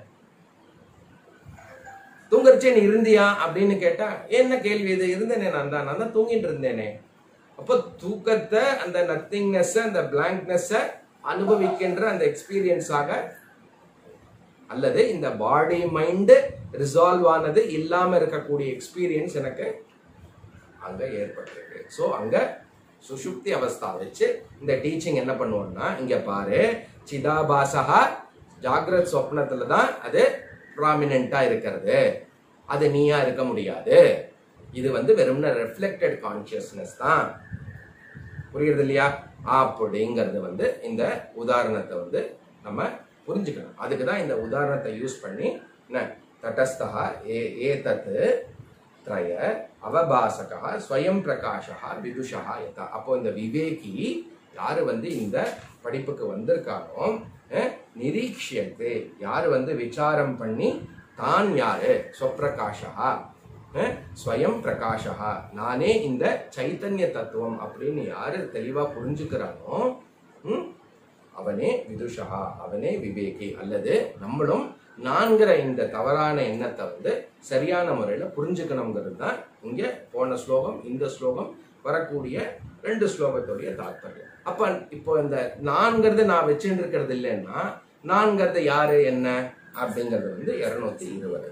தூங்கறச்சே நீ இருந்தியா அப்படின்னு கேட்டா என்ன கேள்வி இது இருந்தேனே நான் தான் நான் தான் தூங்கிட்டு இருந்தேனே அப்போ தூக்கத்தை அந்த நத்திங்னஸ் அந்த பிளாங்க்னஸ் அனுபவிக்கின்ற அந்த எக்ஸ்பீரியன்ஸாக அல்லது இந்த பாடி மைண்டு ரிசால்வ் ஆனது இல்லாம இருக்கக்கூடிய எக்ஸ்பீரியன்ஸ் எனக்கு அங்க ஏற்பட்டிருக்கு ஸோ அங்க சுஷுப்தி அவஸ்தா வச்சு இந்த டீச்சிங் என்ன பண்ணுவோம்னா இங்க பாரு சிதாபாசகா ஜாகிரத் சொப்னத்துல தான் அது ப்ராமினெண்டா இருக்கிறது அது நீயா இருக்க முடியாது இது வந்து வெறும்ன ரெஃப்ளெக்டட் கான்சியஸ்னஸ் தான் புரியுறது இல்லையா அப்படிங்கிறது வந்து இந்த உதாரணத்தை வந்து நம்ம புரிஞ்சுக்கணும் அதுக்கு தான் இந்த உதாரணத்தை யூஸ் பண்ணி என்ன தட்டஸ்தா ஏ ஏதத்து த்ரய அவபாசகா ஸ்வயம் பிரகாஷா விதுஷா யதா அப்போ இந்த விவேகி யாரு வந்து இந்த படிப்புக்கு வந்திருக்காரோ அஹ், நிரீக்ஷியத்து யாரு வந்து விசாரம் பண்ணி தான் யாரு ஸ்வப்பிரகாஷா அஹ், ஸ்வயம் பிரகாஷா நானே இந்த சைத்தன்ய தத்துவம் அப்படின்னு யாரு தெளிவா புரிஞ்சுக்கிறானோ ம், அவனே விதுஷா அவனே விவேகி அல்லது நம்மளும் நான்கிற இந்த தவறான எண்ணத்தை வந்து சரியான முறையில புரிஞ்சுக்கணுங்கிறது தான் இங்க போன ஸ்லோகம் இந்த ஸ்லோகம் வரக்கூடிய ரெண்டு ஸ்லோகத்துடைய தாத்பரியம் அப்ப இப்போ இந்த நான்கிறது நான் வச்சுட்டு இருக்கிறது இல்லைன்னா நான்கிறது யாரு என்ன அப்படிங்கிறது வந்து இருநூத்தி இருபது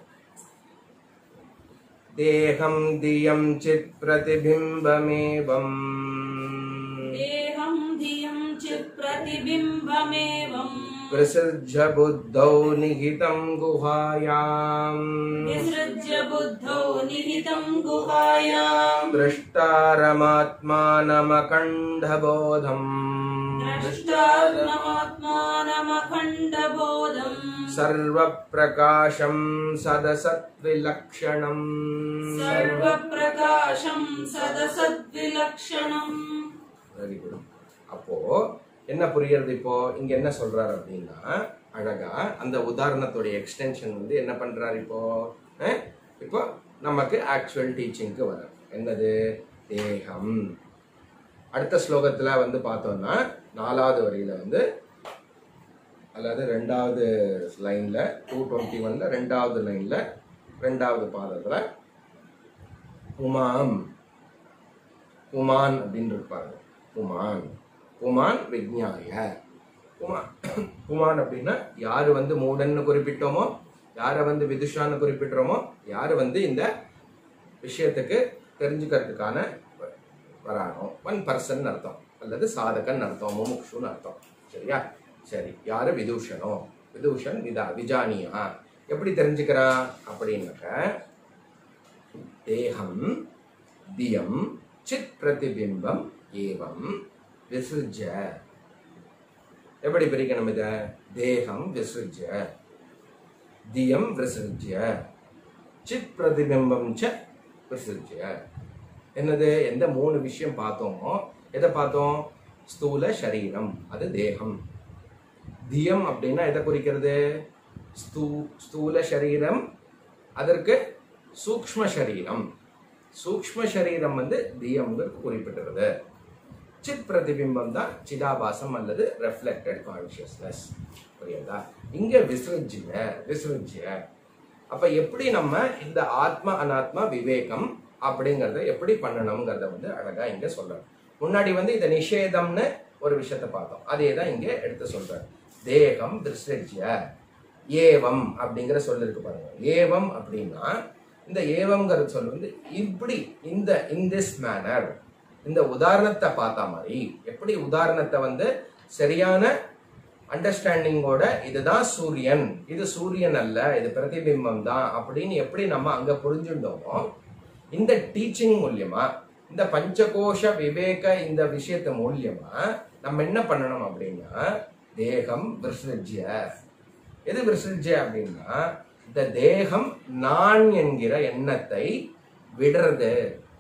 தேகம் தியம் சித் பிரதிபிம்பமேவம் देहं धियं चित् प्रतिबिम्बमेवम् विसृज्य बुद्धौ निहितं गुहायाम् विसृज्य बुद्धौ निहितं गुहायाम् द्रष्टारमात्मानमखण्डबोधम् द्रष्टात्मात्मानमखण्डबोधम् सर्वप्रकाशं सदसत्विलक्षणम् सर्वप्रकाशं सदसद्विलक्षणम् வெரி குட் அப்போ என்ன புரியுறது இப்போ இங்க என்ன சொல்றாரு அப்படின்னா அழகா அந்த உதாரணத்துடைய எக்ஸ்டென்ஷன் வந்து என்ன பண்றாரு இப்போ அஹ், இப்போ நமக்கு ஆக்சுவல் டீச்சிங்க்கு வர என்னது தேகம் அடுத்த ஸ்லோகத்துல வந்து பார்த்தோம்னா நாலாவது வரியில வந்து அல்லது ரெண்டாவது லைன்ல டூ டுவெண்ட்டி ஒன்ல ரெண்டாவது லைன்ல ரெண்டாவது பாதத்துல உமாம் உமான் அப்படின்னு இருப்பாங்க உமான் உமான் விஜ்ஞாய உமா உமான் அப்படின்னா யாரு வந்து மூடன்னு குறிப்பிட்டோமோ யாரை வந்து விதுஷான்னு குறிப்பிடுறோமோ யாரு வந்து இந்த விஷயத்துக்கு தெரிஞ்சுக்கிறதுக்கான வ- வரானோ ஒன் பர்சன் அர்த்தம் அல்லது சாதகன் அர்த்தம் முமுக்ஷுன்னு அர்த்தம் சரியா சரி யாரு விதூஷனோ விதூஷன் விதா விஜானியா எப்படி தெரிஞ்சுக்கிறான் அப்படின்னாக்க தேகம் தியம் சித் பிரதிபிம்பம் ஏவம் விசுஜ எப்படி பிரிக்கணும் இத தேகம் விசுஜ தியம் விசுஜ சித் பிரதிபிம்பம் ச விசுஜ என்னது எந்த மூணு விஷயம் பார்த்தோமோ எதை பார்த்தோம் ஸ்தூல சரீரம் அது தேகம் தியம் அப்படின்னா எதை குறிக்கிறது ஸ்தூ ஸ்தூல சரீரம் அதற்கு சூக்ஷ்ம சரீரம் சூக்ஷ்ம சரீரம் வந்து தியம்ங்கிறது குறிப்பிட்டிருது சித் பிரதிபிம்பம் தான் சிதாபாசம் அல்லது ரெஃப்ளெக்டட் கான்சியஸ்னஸ் புரியுதா இங்க விசிருஜ்ய விசிருஜ்ய அப்ப எப்படி நம்ம இந்த ஆத்ம அனாத்மா விவேகம் அப்படிங்கறத எப்படி பண்ணணுங்கிறத வந்து அழகா இங்க சொல்றாரு முன்னாடி வந்து இத நிஷேதம்னு ஒரு விஷயத்த பார்த்தோம் அதே தான் இங்க எடுத்து சொல்றாரு தேகம் விசிருஜ்ய ஏவம் அப்படிங்கிற சொல் இருக்கு பாருங்க ஏவம் அப்படின்னா இந்த ஏவம்ங்கிற சொல் வந்து இப்படி இந்த இன் திஸ் மேனர் இந்த உதாரணத்தை பார்த்த மாதிரி எப்படி உதாரணத்தை வந்து சரியான அண்டர்ஸ்டாண்டிங்கோட இதுதான் சூரியன் இது சூரியன் அல்ல இது பிரதிபிம்பம் தான் அப்படின்னு எப்படி நம்ம அங்க புரிஞ்சுட்டோமோ இந்த டீச்சிங் மூலியமா இந்த பஞ்சகோஷ விவேக இந்த விஷயத்து மூலியமா நம்ம என்ன பண்ணணும் அப்படின்னா தேகம் விருஷ்ஜ்ய எது விருஷ்ஜ்ய அப்படின்னா இந்த தேகம் நான் என்கிற எண்ணத்தை விடுறது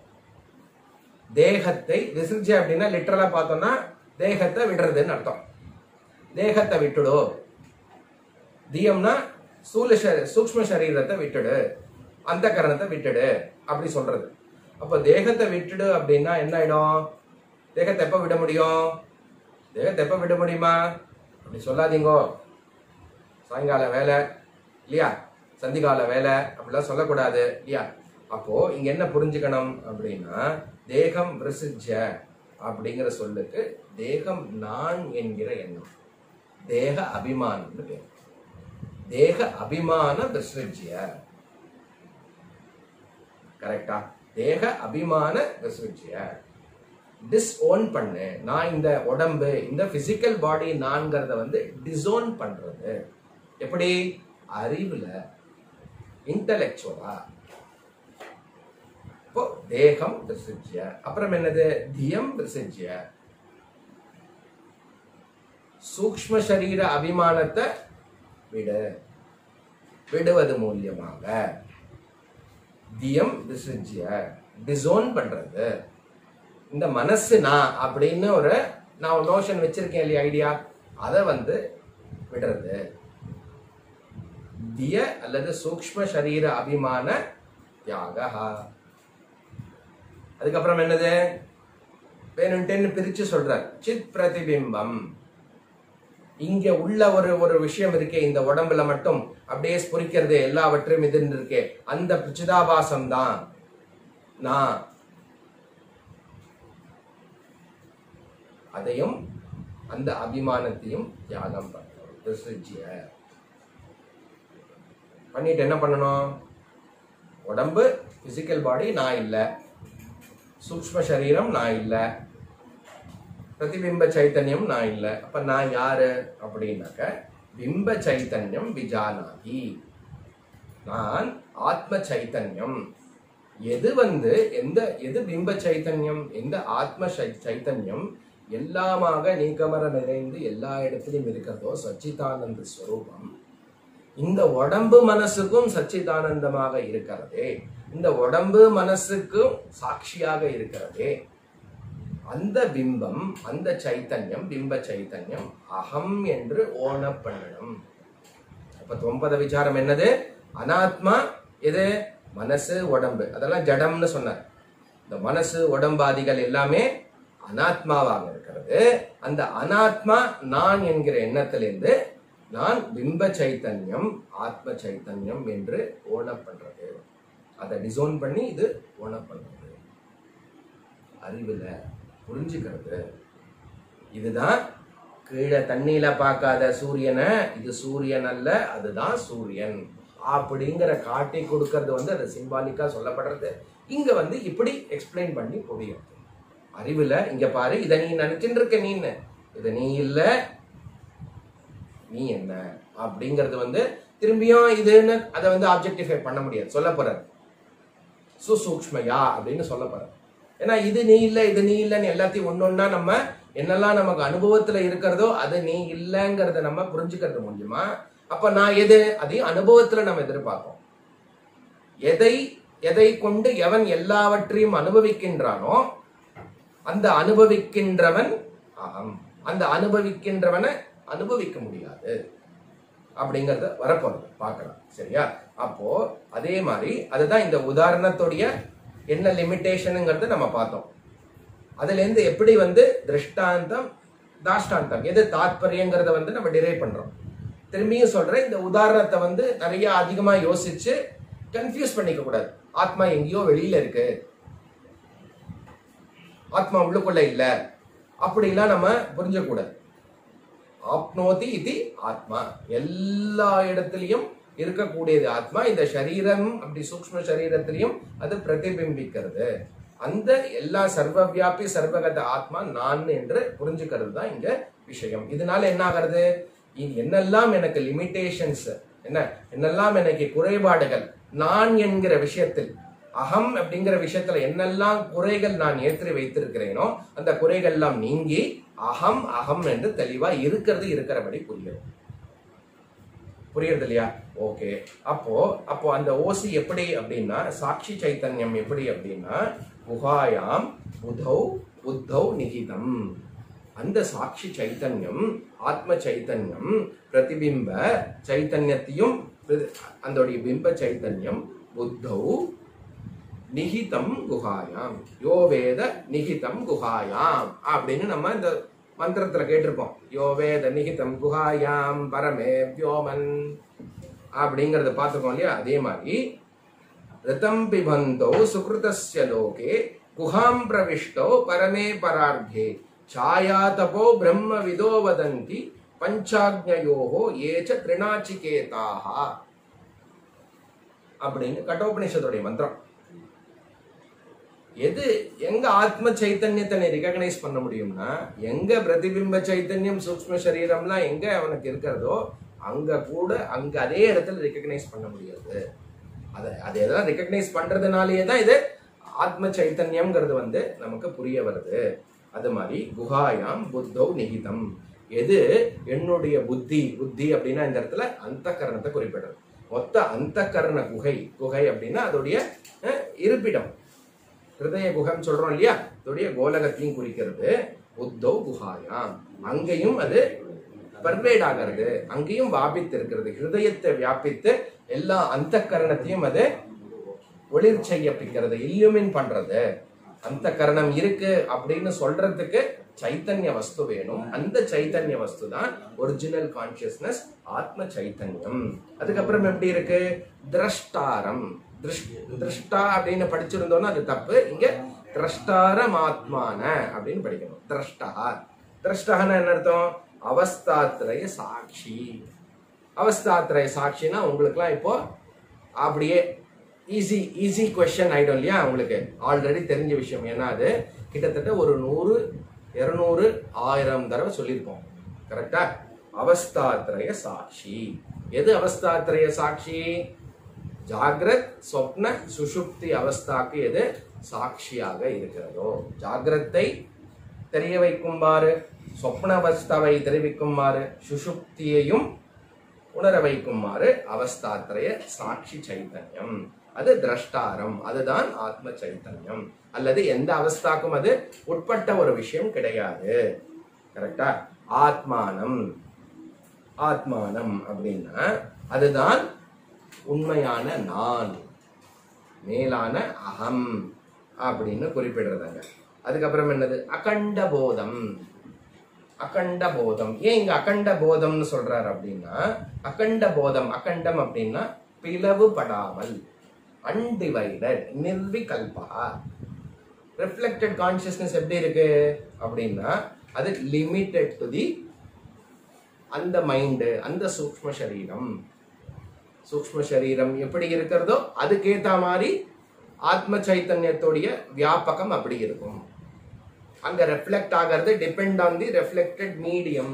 தேகத்தை விசிறிச்சு அப்படின்னா லிட்டரலா பார்த்தோம்னா தேகத்தை விடுறதுன்னு அர்த்தம் தேகத்தை விட்டுடு தியம்னா சூல ச- சூக்ஷ்ம சரீரத்தை விட்டுடு அந்த கரணத்தை விட்டுடு அப்படி சொல்றது அப்ப தேகத்தை விட்டுடு அப்படின்னா என்ன ஆயிடும் தேகத்தை எப்ப விட முடியும் தேகத்தை எப்ப விட முடியுமா அப்படி சொல்லாதீங்கோ சாயங்கால வேலை இல்லையா சந்திகால வேலை அப்படிலாம் சொல்லக்கூடாது இல்லையா அப்போ இங்க என்ன புரிஞ்சுக்கணும் அப்படின்னா தேகம் விரசிஜ அப்படிங்கிற சொல்லுக்கு தேகம் நான் என்கிற எண்ணம் தேக அபிமானம்னு பேர் தேக அபிமான விசர்ஜ்ய கரெக்டா தேக அபிமான விசர்ஜ்ய டிஸ்ஓன் பண்ணு நான் இந்த உடம்பு இந்த பிசிக்கல் பாடி நான்கிறத வந்து டிசோன் பண்றது எப்படி அறிவுல இன்டலெக்சுவலா இப்போ தேகம் விசர்ஜ்ய அப்புறம் என்னது தியம் விசர்ஜ்ய சூக்ஷ்ம சரீர அபிமானத்தை விடு விடுவது மூலியமாக தியம் விசர்ஜ்ய டிசோன் பண்றது இந்த மனசு நான் அப்படின்னு ஒரு நான் ஒரு நோஷன் வச்சிருக்கேன் இல்லையா ஐடியா அதை வந்து விடுறது திய அல்லது சூக்ஷ்ம சரீர அபிமான தியாகா அதுக்கப்புறம் என்னது வேணுன்ட்டுன்னு பிரிச்சு சொல்றார் சித் பிரதிபிம்பம் இங்க உள்ள ஒரு ஒரு விஷயம் இருக்கே இந்த உடம்புல மட்டும் அப்படியே ஸ்புரிக்கிறது எல்லாவற்றையும் இது இருக்கே அந்த சிதாபாசம் தான் நான் அதையும் அந்த அபிமானத்தையும் தியாகம் பண்ணணும் விசர்ஜிய பண்ணிட்டு என்ன பண்ணணும் உடம்பு பிசிக்கல் பாடி நான் இல்லை சூக்ஷ்ம சரீரம் நான் இல்லை பிரதிபிம்ப சைத்தன்யம் நான் இல்லை அப்ப நான் யாரு அப்படின்னாக்க பிம்ப சைத்தன்யம் விஜானாகி நான் ஆத்ம சைத்தன்யம் எது வந்து எந்த எது பிம்ப சைத்தன்யம் எந்த ஆத்ம சை- சைத்தன்யம் எல்லாமாக நீக்கமர நிறைந்து எல்லா இடத்திலும் இருக்கிறதோ சச்சிதானந்த ஸ்வரூபம் இந்த உடம்பு மனசுக்கும் சச்சிதானந்தமாக இருக்கிறதே இந்த உடம்பு மனசுக்கும் சாட்சியாக இருக்கிறதே அந்த பிம்பம் அந்த சைத்தன்யம் பிம்ப சைத்தன்யம் அகம் என்று ஓன பண்ணணும் அப்ப தொம்பத விசாரம் என்னது அனாத்மா எது மனசு உடம்பு அதெல்லாம் ஜடம்னு சொன்னார் இந்த மனசு உடம்பாதிகள் எல்லாமே அனாத்மாவாக இருக்கிறது அந்த அனாத்மா நான் என்கிற எண்ணத்திலிருந்து நான் பிம்ப சைத்தன்யம் ஆத்ம சைத்தன்யம் என்று ஓன பண்றது அதை டிசோன் பண்ணி இது ஓன பண்றது அறிவுல புரிஞ்சுக்கிறது இதுதான் கீழே தண்ணியில பார்க்காத சூரியனை இது சூரியன் அல்ல அதுதான் சூரியன் அப்படிங்கிற காட்டி கொடுக்கறது வந்து அது சிம்பாலிக்கா சொல்லப்படுறது இங்க வந்து இப்படி எக்ஸ்பிளைன் பண்ணி புரியும் அறிவுல இங்க பாரு இதை நீ நினைச்சுட்டு இருக்க நீன்னு இது நீ இல்ல நீ என்ன அப்படிங்கறது வந்து திரும்பியும் இதுன்னு அதை வந்து ஆப்ஜெக்டிஃபை பண்ண முடியாது சொல்ல போறாரு சுசூக்ஷ்மயா அப்படின்னு சொல்ல போறாரு ஏன்னா இது நீ இல்ல இது நீ இல்லைன்னு எல்லாத்தையும் ஒன்னொன்னா நம்ம என்னெல்லாம் நமக்கு அனுபவத்துல இருக்கிறதோ அது நீ இல்லைங்கிறத நம்ம புரிஞ்சுக்கிறது முடியுமா அப்ப நான் எது அதையும் அனுபவத்துல நம்ம எதிர்பார்ப்போம் எதை எதை கொண்டு எவன் எல்லாவற்றையும் அனுபவிக்கின்றானோ அந்த அனுபவிக்கின்றவன் அகம் அந்த அனுபவிக்கின்றவனை அனுபவிக்க முடியாது அப்படிங்கறத வரப்போறது பார்க்கலாம் சரியா அப்போ அதே மாதிரி அதுதான் இந்த உதாரணத்துடைய என்ன லிமிட்டேஷனுங்கிறத நம்ம பார்த்தோம் அதுல இருந்து எப்படி வந்து திருஷ்டாந்தம் தாஷ்டாந்தம் எது தாத்பரியங்கிறத வந்து நம்ம டிரைவ் பண்றோம் திரும்பியும் சொல்றேன் இந்த உதாரணத்தை வந்து நிறைய அதிகமா யோசிச்சு கன்ஃபியூஸ் பண்ணிக்க கூடாது ஆத்மா எங்கேயோ வெளியில இருக்கு ஆத்மா உள்ளுக்குள்ள இல்ல அப்படிலாம் நம்ம புரிஞ்சக்கூடாது ஆப்னோதி இது ஆத்மா எல்லா இடத்துலயும் இருக்கக்கூடியது ஆத்மா இந்த சரீரம் அப்படி சூக்ஷ்ம சரீரத்திலையும் அது பிரதிபிம்பிக்கிறது அந்த எல்லா சர்வவியாபி சர்வகத ஆத்மா நான் என்று புரிஞ்சுக்கிறது தான் இங்க விஷயம் இதனால என்ன ஆகிறது இ- என்னெல்லாம் எனக்கு லிமிட்டேஷன்ஸ் என்ன என்னெல்லாம் எனக்கு குறைபாடுகள் நான் என்கிற விஷயத்தில் அகம் அப்படிங்கிற விஷயத்துல என்னெல்லாம் குறைகள் நான் ஏற்றி வைத்திருக்கிறேனோ அந்த குறைகள் எல்லாம் நீங்கி அகம் அகம் என்று தெளிவா இருக்கிறது இருக்கிறபடி புரியும் புரியுறது இல்லையா ஓகே அப்போ அப்போ அந்த ஓசி எப்படி அப்படின்னா சாட்சி சைத்தன்யம் எப்படி அப்படின்னா குஹாயாம் புதௌ புத்தௌ நிகிதம் அந்த சாட்சி சைத்தன்யம் ஆத்ம சைத்தன்யம் பிரதிபிம்ப சைத்தன்யத்தையும் பிர- அதோடைய பிம்ப சைத்தன்யம் புத்தௌ நிகிதம் குஹாயாம் யோ வேத நிகிதம் குஹாயாம் அப்படின்னு நம்ம இந்த மந்திரத்துல கேட்டிருப்போம் யோ வேத நிகிதம் குஹாயாம் பரமே வியோமன் அப்படிங்கறத பார்த்துருக்கோம் இல்லையா அதே மாதிரி ரிதம் பிபந்தோ சுகிருதஸ்ய லோகே குஹாம் பிரவிஷ்டோ பரமே பரார்த்தே ಛಾಯಾ ತಪೋ ಬ್ರಹ್ಮ ವಿದೋ ವದಂತಿ பஞ்சாக்ஞயோகோ ஏச்ச திருநாச்சிகேதாக அப்படின்னு கட்டோபனிஷத்துடைய மந்திரம் எது எங்க ஆத்ம சைத்தன்யத்தை ரெகக்னைஸ் பண்ண முடியும்னா எங்க பிரதிபிம்ப சைத்தன்யம் சூக்ஷ்ம சரீரம்லாம் எங்க அவனுக்கு இருக்கிறதோ அங்க கூட அங்க அதே இடத்துல ரெகக்னைஸ் பண்ண முடியாது அதை அதை எதெல்லாம் ரெகக்னைஸ் பண்றதுனாலேயே தான் இது ஆத்ம சைத்தன்யம்ங்கிறது வந்து நமக்கு புரிய வருது அது மாதிரி குஹாயாம் புத்தௌ நிகிதம் எது என்னுடைய புத்தி புத்தி அப்படின்னா இந்த இடத்துல அந்த கரணத்தை குறிப்பிடுறது மொத்த அந்த கரண குகை குகை அப்படின்னா அதோடைய அஹ், இருப்பிடம் ஹிருதய குகம் சொல்றோம் இல்லையா அதோடைய கோலகத்தையும் குறிக்கிறது புத்தௌ குஹாயாம் அங்கேயும் அது பர்வேட் ஆகிறது அங்கேயும் வியாபித்து இருக்கிறது ஹிருதயத்தை வியாபித்து எல்லா அந்த கரணத்தையும் அது ஒளிர் செய்யப்பிக்கிறது இல்லுமின் பண்றது அந்த கரணம் இருக்கு அப்படின்னு சொல்றதுக்கு சைத்தன்ய வஸ்து வேணும் அந்த சைத்தன்ய வஸ்து தான் ஒரிஜினல் கான்சியஸ்னஸ் ஆத்ம சைத்தன்யம் அதுக்கப்புறம் எப்படி இருக்கு திரஷ்டாரம் திருஷ்- திருஷ்டா அப்படின்னு படிச்சிருந்தோம்னா அது தப்பு இங்க திரஷ்டாரம் ஆத்மான அப்படின்னு படிக்கணும் திரஷ்டா திரஷ்டகன்னா என்ன அர்த்தம் அவஸ்தாத்திரய சாட்சி அவஸ்தாத்திரய சாட்சினா உங்களுக்குலாம் இப்போ அப்படியே ஈஸி ஈஸி கொஸ்டின் ஆயிடும் இல்லையா உங்களுக்கு ஆல்ரெடி தெரிஞ்ச விஷயம் ஏன்னா அது கிட்டத்தட்ட ஒரு நூறு இருநூறு ஆயிரம் தடவை சொல்லியிருப்போம் கரெக்டா அவஸ்தாத்திரய சாட்சி எது அவஸ்தாத்திரய சாட்சி ஜாகிரத் சொப்ன சுஷுப்தி அவஸ்தாக்கு எது சாட்சியாக இருக்கிறதோ ஜாகிரத்தை தெரிய வைக்குமாறு சொப்ன அவஸ்தாவை தெரிவிக்குமாறு சுஷுப்தியையும் உணர வைக்குமாறு அவஸ்தாத்திரய சாட்சி சைத்தன்யம் அது திரஷ்டாரம் அதுதான் ஆத்ம சைத்தன்யம் அல்லது எந்த அவஸ்தாக்கும் அது உட்பட்ட ஒரு விஷயம் கிடையாது கரெக்டா ஆத்மானம் ஆத்மானம் அப்படின்னா அதுதான் உண்மையான நான் மேலான அகம் அப்படின்னு குறிப்பிடுறதாங்க அதுக்கப்புறம் என்னது அகண்ட போதம் அகண்ட போதம் ஏன் இங்க அகண்ட போதம்னு சொல்றாரு அப்படின்னா அகண்ட போதம் அகண்டம் அப்படின்னா பிளவுபடாமல் அன்டிவைடட் நிர்விகல்பா ரிஃப்ளெக்டட் கான்சியஸ்னஸ் எப்படி இருக்கு அப்படின்னா அது லிமிட்டெட் டு தி அந்த மைண்டு அந்த சூக்ஷ்ம சரீரம் சூக்ஷ்ம சரீரம் எப்படி இருக்கிறதோ அதுக்கேத்த மாதிரி ஆத்ம சைத்தன்யத்துடைய வியாபகம் அப்படி இருக்கும் அங்க ரெஃப்ளெக்ட் ஆகிறது depend on the reflected medium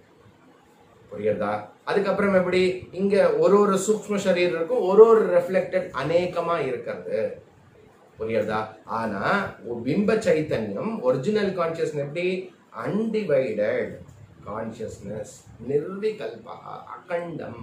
புரியுறதா அதுக்கப்புறம் எப்படி இங்க ஒரு ஒரு சூக்ஷ்ம சரீரம் இருக்கும் ஒரு ஒரு ரெஃப்ளெக்டட் அநேகமா இருக்கிறது புரியுறதா ஆனா ஒரு பிம்ப சைத்தன்யம் ஒரிஜினல் கான்சியஸ்னஸ் எப்படி அன்டிவைடட் கான்சியஸ்னஸ் நிர்விகல்பா அகண்டம்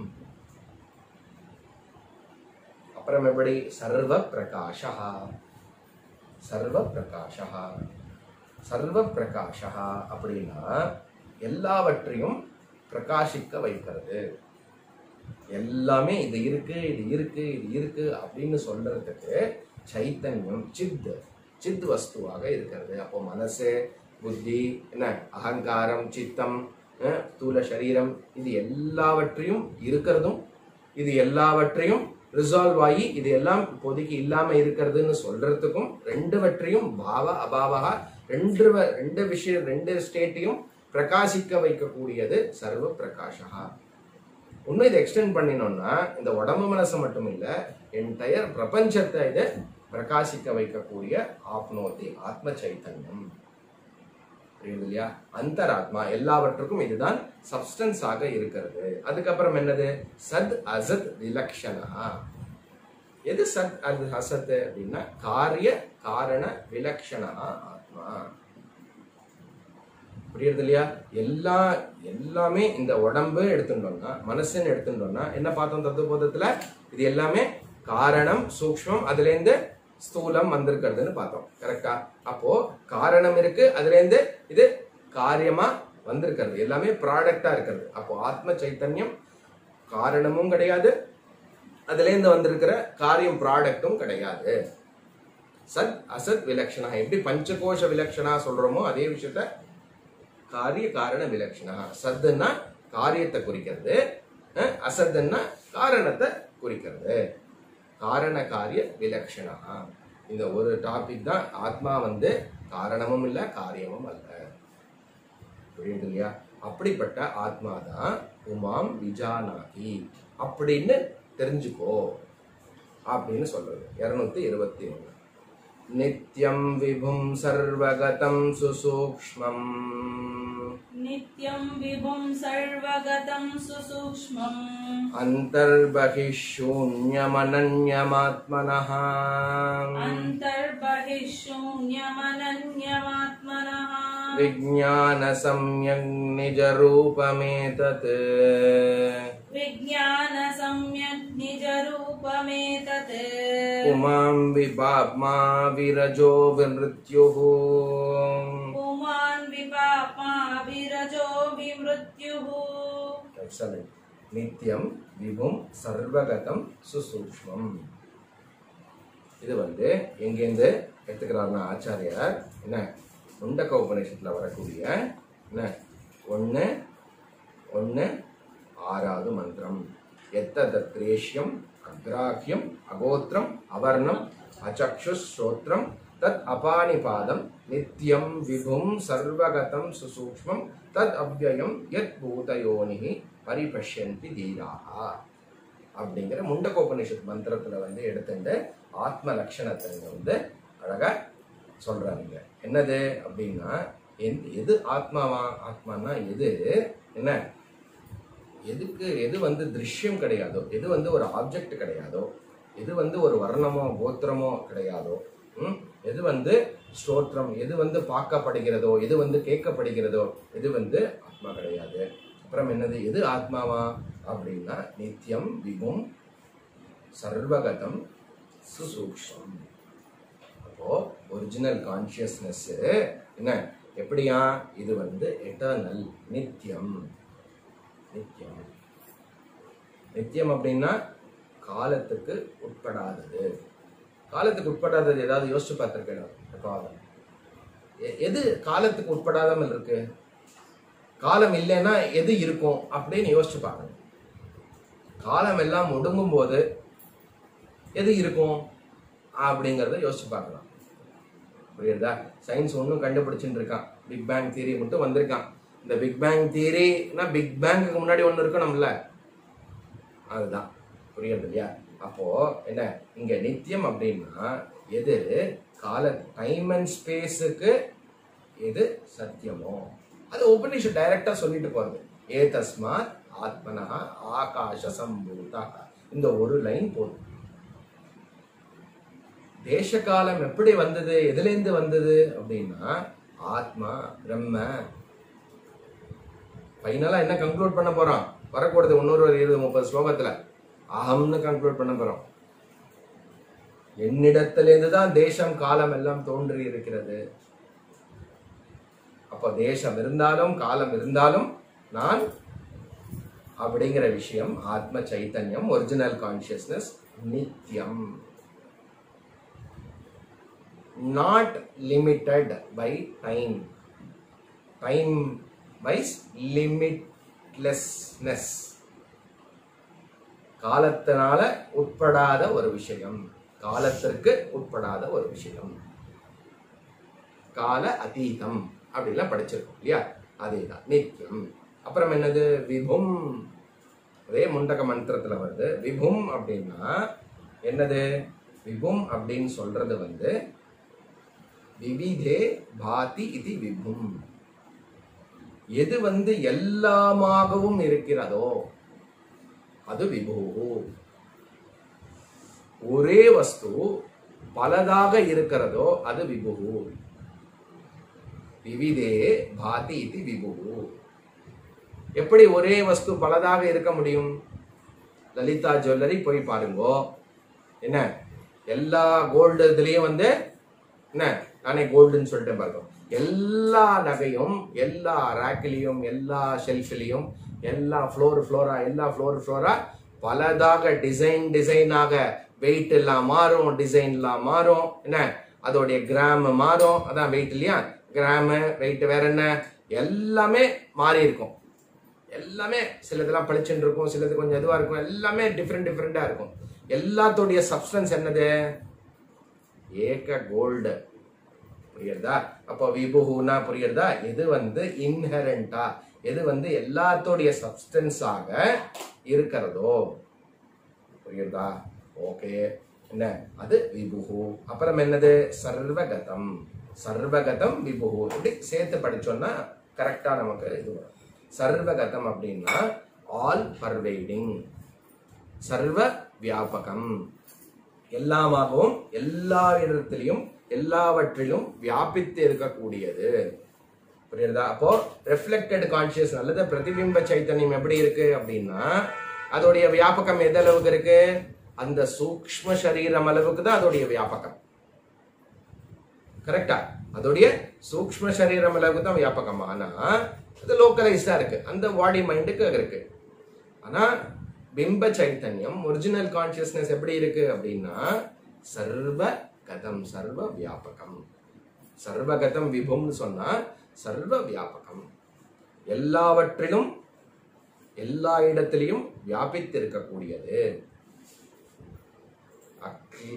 அப்புறம் எப்படி சர்வ பிரகாஷா சர்வ பிரகாஷா சர்வ பிரகாஷா அப்படின்னா எல்லாவற்றையும் பிரகாசிக்க வைக்கிறது எல்லாமே இது இருக்கு இது இருக்கு இது இருக்கு அப்படின்னு சொல்றதுக்கு சைத்தன்யம் சித் சித் வஸ்துவாக இருக்கிறது அப்போ மனசு புத்தி என்ன அகங்காரம் சித்தம் அஹ், ஸ்தூல சரீரம் இது எல்லாவற்றையும் இருக்கிறதும் இது எல்லாவற்றையும் ரிசால்வ் ஆகி இது எல்லாம் இப்போதைக்கு இல்லாம இருக்கிறதுன்னு சொல்றதுக்கும் ரெண்டுவற்றையும் பாவ அபாவகா ரெண்டு வ- ரெண்டு விஷயம் ரெண்டு ஸ்டேட்டையும் பிரகாசிக்க வைக்கக்கூடியது சர்வ பிரகாஷா இன்னும் இதை எக்ஸ்டெண்ட் பண்ணினோம்னா இந்த உடம்பு மனசு மட்டும் இல்ல என்டையர் பிரபஞ்சத்தை இதை பிரகாசிக்க வைக்கக்கூடிய ஆப்னோதி ஆத்ம சைத்தன்யம் புரியுது இல்லையா அந்தராத்மா எல்லாவற்றுக்கும் இதுதான் சப்ஸ்டன்ஸ் ஆக இருக்கிறது அதுக்கப்புறம் என்னது சத் அசத் விலக்ஷணா எது சத் அது அசத் அப்படின்னா காரிய காரண விலக்ஷணா ஆத்மா புரியுறது இல்லையா எல்லா எல்லாமே இந்த உடம்பு எடுத்துட்டோம்னா மனசுன்னு எடுத்துட்டோம்னா என்ன பார்த்தோம் தத்துவபோதத்துல இது எல்லாமே காரணம் சூக்ஷ்மம் அதுல இருந்து ஸ்தூலம் வந்திருக்கிறதுன்னு பார்த்தோம் கரெக்டா அப்போ காரணம் இருக்கு அதுல இருந்து இது காரியமா வந்திருக்கிறது எல்லாமே ப்ராடக்டா இருக்கிறது அப்போ ஆத்ம சைத்தன்யம் காரணமும் கிடையாது அதுல இருந்து வந்திருக்கிற காரியம் ப்ராடக்டும் கிடையாது சத் அசத் விலக்ஷணா எப்படி பஞ்சகோஷ விலக்ஷணா சொல்றோமோ அதே விஷயத்த காரிய காரண விலக்ஷணா சத்துன்னா காரியத்தை குறிக்கிறது அஹ், அசத்துன்னா காரணத்தை குறிக்கிறது காரண காரிய விலக்ஷணா இந்த ஒரு டாபிக் தான் ஆத்மா வந்து காரணமும் இல்லை காரியமும் அல்ல புரியுது இல்லையா அப்படிப்பட்ட ஆத்மா தான் உமாம் விஜானாகி அப்படின்னு தெரிஞ்சுக்கோ அப்படின்னு சொல்றது இருநூத்தி இருபத்தி ஒண்ணு நித்யம் விபும் சர்வகதம் சுசூக்ஷ்மம் नित्यं विभुं सर्वगतं सुसूक्ष्मम् अन्तर्बहिःशून्यमनन्यमात्मनः अन्तर्बहिः शून्यमनन्यमात्मनः विज्ञानसम्यग् निजरूपमेतत् विज्ञानसम्यक् निजरूपमेतत् पुमां विपाप्मा विरजो विमृत्युः पुमान् विपाप्मा विरजो विमृत्युः Excellent. நித்யம் விபும் சர்வகதம் சுசூக்ஷ்மம் இது வந்து எங்கேருந்து எடுத்துக்கிறாருன்னா ஆச்சாரியார் என்ன முண்டக்க உபநிஷத்துல வரக்கூடிய என்ன ஒன்று ஒன்று ஆறாவது மந்திரம் எத்தத்ரேஷ்யம் அக்ராஹ்யம் அகோத்திரம் அவர்ணம் அச்சக்ஷு ஸ்ரோத்ரம் தத் அபானிபாதம் நித்யம் விபும் சர்வகதம் சுசூக்ஷ்மம் தத் அவ்யயம் யத் பூதயோனிஹி பரிபஷ்யந்தி தீராக அப்படிங்கிற முண்டகோபனிஷத் மந்திரத்துல வந்து எடுத்துட்டு ஆத்ம லட்சணத்தை இங்க வந்து அழகா சொல்றாங்க என்னது அப்படின்னா எந்த- எது ஆத்மாவா ஆத்மானா எது என்ன எதுக்கு எது வந்து திருஷ்யம் கிடையாதோ எது வந்து ஒரு ஆப்ஜெக்ட் கிடையாதோ எது வந்து ஒரு வர்ணமோ கோத்திரமோ கிடையாதோ ம்? எது வந்து ஸ்தோத்திரம் எது வந்து பார்க்கப்படுகிறதோ எது வந்து கேட்கப்படுகிறதோ எது வந்து ஆத்மா கிடையாது அப்புறம் என்னது எது ஆத்மாவா அப்படின்னா நித்தியம் விபும் சர்வகதம் சுசூக்ஷம் அப்போ ஒரிஜினல் கான்சியஸ்னஸ் என்ன எப்படியா இது வந்து எட்டர்னல் நித்தியம் நித்தியம் நித்தியம் அப்படின்னா காலத்துக்கு உட்படாதது காலத்துக்கு உட்படாதது ஏதாவது யோசிச்சு பார்த்துருக்கேன் எப்பாவது எ- எது காலத்துக்கு உட்படாதமல் இருக்கு காலம் இல்லைன்னா எது இருக்கும் அப்படின்னு யோசிச்சு பாருங்க காலம் எல்லாம் ஒடுங்கும் போது எது இருக்கும் அப்படிங்கிறத யோசிச்சு பார்க்கலாம் புரியுதா சயின்ஸ் ஒன்றும் கண்டுபிடிச்சுட்டு இருக்கான் பிக் பேங் தியரி மட்டும் வந்திருக்கான் இந்த பிக் பேங் தியரினா பிக் பேங்குக்கு முன்னாடி ஒன்று இருக்கணும்ல அதுதான் புரியுது இல்லையா அப்போ என்ன இங்க நித்தியம் அப்படின்னா எது கால டைம் அண்ட் ஸ்பேஸுக்கு எது சத்தியமோ அது உபநிஷம் டைரக்டா சொல்லிட்டு போறது ஏ தஸ்மாத் ஆத்மனா ஆகாஷ சம்பூதா இந்த ஒரு லைன் போதும் தேச காலம் எப்படி வந்தது எதுலேருந்து வந்தது அப்படின்னா ஆத்மா பிரம்ம ஃபைனலா என்ன கன்க்ளூட் பண்ண போறோம் வரக்கூடாது இன்னொரு ஒரு இருபது முப்பது ஸ்லோகத்துல அகம்னு கன்க்ளூட் பண்ண போறோம் என்னிடத்திலிருந்து தான் தேசம் காலம் எல்லாம் தோன்றி இருக்கிறது அப்போ தேசம் இருந்தாலும் காலம் இருந்தாலும் நான் அப்படிங்கிற விஷயம் ஆத்ம சைத்தன்யம் ஒரிஜினல் கான்சியஸ்னஸ் நித்தியம் not limited by time time wise limitlessness காலத்தினால உட்படாத ஒரு விஷயம் காலத்திற்கு உட்படாத ஒரு விஷயம் கால அதீதம் அப்படிலாம் படிச்சிருக்கோம் இல்லையா அதேதான் நித்தியம் அப்புறம் என்னது விபும் அதே முண்டக மந்திரத்துல வருது விபும் அப்படின்னா என்னது விபும் அப்படின்னு சொல்றது வந்து விவிதே பாதி இது விபும் எது வந்து எல்லாமாகவும் இருக்கிறதோ அது விபு ஒரே வஸ்து பலதாக இருக்கிறதோ அது விபு விவிதே பாதி இது விபு எப்படி ஒரே வஸ்து பலதாக இருக்க முடியும் லலிதா ஜுவல்லரி போய் பாருங்கோ என்ன எல்லா கோல்டு இதுலயும் வந்து என்ன நானே கோல்டுன்னு சொல்லிட்டேன் பாருங்க எல்லா நகையும் எல்லா ரேக்கிலையும் எல்லா ஷெல்ஃபிலையும் எல்லா ஃப்ளோர் ஃப்ளோரா எல்லா ஃப்ளோர் ஃப்ளோரா பலதாக டிசைன் டிசைனாக வெயிட் எல்லாம் மாறும் டிசைன் எல்லாம் மாறும் என்ன அதோடைய கிராம் மாறும் அதான் வெயிட் இல்லையா கிராமு வெயிட் வேற என்ன எல்லாமே மாறி இருக்கும் எல்லாமே சிலதெல்லாம் பளிச்சுன்னு இருக்கும் சிலது கொஞ்சம் இதுவா இருக்கும் எல்லாமே டிஃப்ரெண்ட் டிஃப்ரெண்டா இருக்கும் எல்லாத்தோடைய சப்ஸ்டன்ஸ் என்னது ஏக கோல்டு புரியுறதா அப்போ விபுகுனா புரியுறதா எது வந்து இன்ஹெரண்டா எது வந்து எல்லாத்தோடைய சப்ஸ்டன்ஸாக இருக்கிறதோ புரியுறதா ஓகே என்ன அது விபுகு அப்புறம் என்னது சர்வகதம் சர்வகதம் விபுகு இப்படி சேர்த்து படிச்சோம்னா கரெக்டா நமக்கு இது வரும் சர்வகதம் அப்படின்னா ஆல் பர்வைடிங் சர்வ வியாபகம் எல்லாமாகவும் எல்லா இடத்திலையும் எல்லாவற்றிலும் வியாபித்து இருக்கக்கூடியது புரியுதா அப்போ ரிஃப்ளெக்டட் கான்சியஸ் அல்லது பிரதிபிம்ப சைத்தன்யம் எப்படி இருக்கு அப்படின்னா அதோடைய வியாபகம் எந்த அளவுக்கு இருக்கு அந்த சூக்ஷ்ம சரீரம் அளவுக்கு தான் அதோடைய வியாபகம் கரெக்டா அதோடைய சூக்ஷ்ம சரீரம் அளவுக்கு தான் வியாபகம் ஆனா அது லோக்கலைஸ்டா இருக்கு அந்த பாடி மைண்டுக்கு இருக்கு ஆனா பிம்ப சைத்தன்யம் ஒரிஜினல் கான்சியஸ்னஸ் எப்படி இருக்கு அப்படின்னா சர்வகதம் சர்வ வியாபகம் சர்வகதம் விபும்னு சொன்னா சர்வ வியாபகம் எல்லாவற்றிலும் எல்லா இடத்திலையும் வியாபித்திருக்கக்கூடியது அக்லி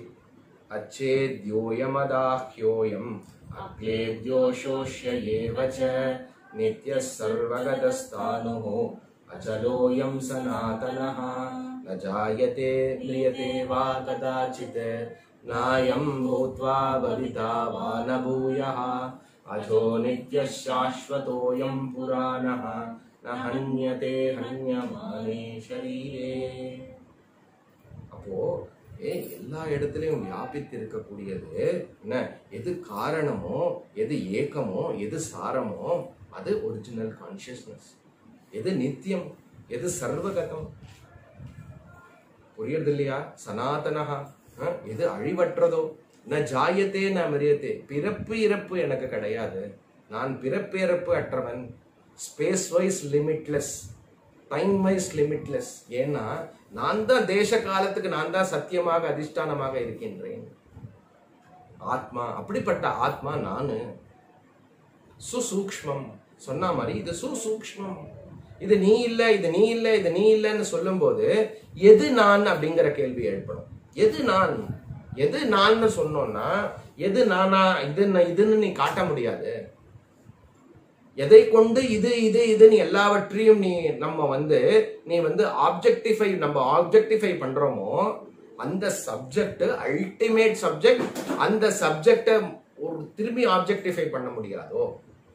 अच्छेद्योऽयमदाह्योऽयम् अक्लेद्योशोष्य एव च नित्यः सर्वगतस्थाणुः अचलोऽयं सनातनः न जायते म्रियते वा कदाचित् नायं भूत्वा भविता वा न भूयः अजो नित्यः शाश्वतोऽयं पुराणः न हन्यते हन्यमाने शरीरे அப்போ ஏ எல்லா இடத்துலயும் வியாபித்து இருக்கக்கூடியது என்ன எது காரணமோ எது ஏக்கமோ எது சாரமோ அது ஒரிஜினல் கான்சியஸ்னஸ் எது நித்தியம் எது சர்வகதம் புரியுறது இல்லையா சனாதனஹா அஹ், எது அழிவற்றதோ ந ஜாயத்தே ந மரியத்தே பிறப்பு இறப்பு எனக்கு கிடையாது நான் பிறப்பு இறப்பு அற்றவன் space wise limitless time wise limitless ஏன்னா நான் தான் தேச காலத்துக்கு நான் தான் சத்தியமாக அதிஷ்டானமாக இருக்கின்றேன் ஆத்மா அப்படிப்பட்ட ஆத்மா நானு சுசூக்ஷ்மம் சொன்ன மாதிரி இது சுசூக்ஷ்மம் இது நீ இல்ல இது நீ இல்ல இது நீ இல்லைன்னு சொல்லும்போது எது நான் அப்படிங்கிற கேள்வி எழுப்பணும் எது நான் எது நான்னு சொன்னோம்னா எது நானா இது நான் இதுன்னு நீ காட்ட முடியாது எதை கொண்டு இது இது இதுன்னு எல்லாவற்றையும் நீ நம்ம வந்து நீ வந்து ஆப்ஜெக்டிஃபை நம்ம ஆப்ஜெக்டிஃபை பண்றோமோ அந்த சப்ஜெக்ட் அல்டிமேட் சப்ஜெக்ட் அந்த சப்ஜெக்டை ஒரு திரும்பி ஆப்ஜெக்டிஃபை பண்ண முடியாதோ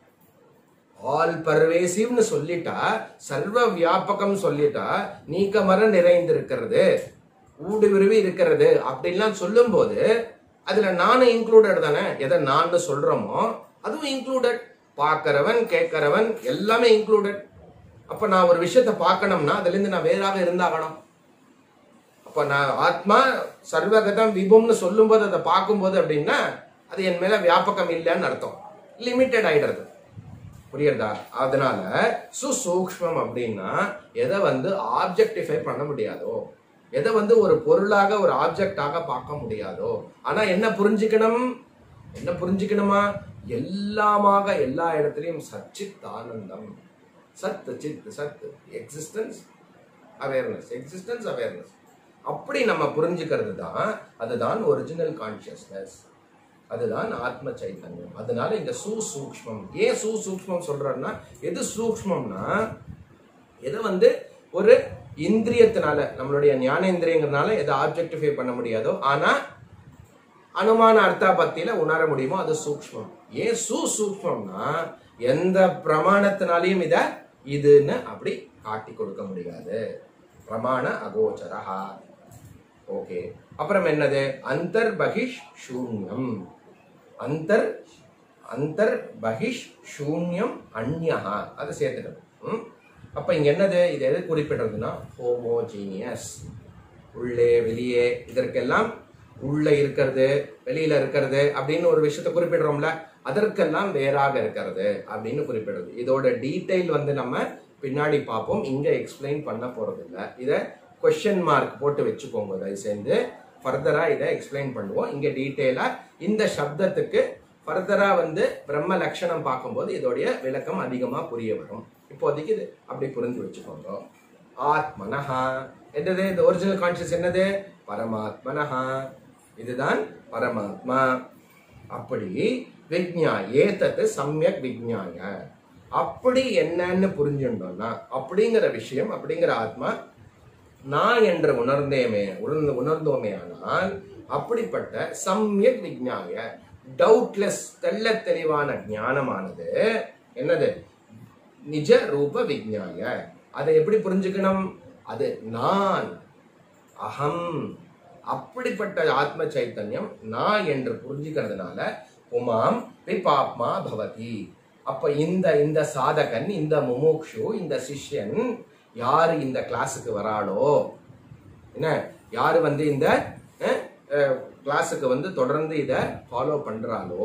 ஆல் பர்வேசிவ்னு சொல்லிட்டா சர்வ வியாபகம் சொல்லிட்டா நீக்கமர நிறைந்திருக்கிறது ஊடு விருவி இருக்கிறது அப்படின்லாம் சொல்லும்போது அதுல நானும் இன்க்ளூடட் தானே எதை நான் சொல்றோமோ அதுவும் இன்க்ளூடட் பார்க்கறவன் கேட்கறவன் எல்லாமே இன்க்ளூடட் அப்ப நான் ஒரு விஷயத்தை பார்க்கணும்னா அதுல இருந்து நான் வேறாக இருந்தாகணும் அப்ப நான் ஆத்மா சர்வகதம் விபம்னு சொல்லும்போது அதை பார்க்கும்போது அப்படின்னா அது என் மேல வியாபகம் இல்லைன்னு அர்த்தம் லிமிட்டட் ஆயிடுறது புரியுறதா அதனால சுசூக்ஷ்மம் அப்படின்னா எதை வந்து ஆப்ஜெக்டிஃபை பண்ண முடியாதோ எதை வந்து ஒரு பொருளாக ஒரு ஆப்ஜெக்டாக பார்க்க முடியாதோ ஆனா என்ன புரிஞ்சுக்கணும் என்ன புரிஞ்சுக்கணுமா எல்லாமாக எல்லா இடத்துலயும் சச்சித் ஆனந்தம் சத் சித் சத் எக்ஸிஸ்டன்ஸ் அவேர்னஸ் எக்ஸிஸ்டன்ஸ் அவேர்னஸ் அப்படி நம்ம புரிஞ்சுக்கிறது தான் அதுதான் ஒரிஜினல் கான்சியஸ்னஸ் அதுதான் ஆத்ம சைத்தன்யம் அதனால இங்க சுசூக்ஷ்மம் ஏன் சுசூக்ஷ்மம் சொல்றேன்னா எது சூக்ஷ்மம்னா எதை வந்து ஒரு இந்திரியத்தினால நம்மளுடைய ஞானேந்திரியங்கிறதுனால எதை ஆப்ஜெக்டிஃபை பண்ண முடியாதோ ஆனா அனுமான அர்த்தாபத்தியில உணர முடியுமோ அது சூக்ஷ்மம் ஏன் சுசூக்ஷ்மம்னா எந்த பிரமாணத்தினாலையும் இத இதுன்னு அப்படி காட்டி கொடுக்க முடியாது பிரமாண அகோச்சரஹா ஓகே அப்புறம் என்னது அந்தர் பகிஷ் சூன்யம் அந்தர் அந்தர் பகிஷ் சூன்யம் அந்யஹா அதை சேர்த்துக்கணும் ம்? அப்ப இங்க என்னது இது எது குறிப்பிடுறதுன்னா ஹோமோஜீனியஸ் உள்ளே வெளியே இதற்கெல்லாம் உள்ள இருக்கிறது வெளியில இருக்கிறது அப்படின்னு ஒரு விஷயத்தை குறிப்பிடுறோம்ல அதற்கெல்லாம் வேறாக இருக்கிறது அப்படின்னு குறிப்பிடுறது இதோட டீடைல் வந்து நம்ம பின்னாடி பார்ப்போம் இங்க எக்ஸ்பிளைன் பண்ண போறது இல்ல இத கொஸ்டின் மார்க் போட்டு வச்சுக்கோங்க தயவு சேர்ந்து ஃபர்தரா இதை எக்ஸ்பிளைன் பண்ணுவோம் இங்க டீட்டெயிலா இந்த சப்தத்துக்கு ஃபர்தரா வந்து பிரம்ம லட்சணம் பார்க்கும்போது இதோடைய விளக்கம் அதிகமா புரிய வரும் இப்போதைக்கு இது அப்படி புரிஞ்சு வச்சுக்கோங்க ஆத்மனஹா என்னது இந்த ஒரிஜினல் கான்சியஸ் என்னது பரமாத்மனஹா இதுதான் பரமாத்மா அப்படி விஜ்ஞா ஏதத்து சமயக் விஜ்ஞாய அப்படி என்னன்னு புரிஞ்சுட்டோம்னா அப்படிங்கிற விஷயம் அப்படிங்கிற ஆத்மா நான் என்று உணர்ந்தேமே உணர்ந்து உணர்ந்தோமே ஆனால் அப்படிப்பட்ட சமயக் விஜ்ஞாய டவுட்லெஸ் தெள்ள தெளிவான ஞானமானது என்னது நிஜ ரூப விஜ்ஞாய அதை எப்படி புரிஞ்சுக்கணும் அது நான் அகம் அப்படிப்பட்ட ஆத்ம சைத்தன்யம் நான் என்று புரிஞ்சுக்கிறதுனால உமாம் பிபாப்மா பவதி அப்ப இந்த இந்த சாதகன் இந்த முமுக்ஷு இந்த சிஷ்யன் யாரு இந்த கிளாஸுக்கு வராளோ என்ன யாரு வந்து இந்த கிளாஸுக்கு வந்து தொடர்ந்து இத ஃபாலோ பண்றாளோ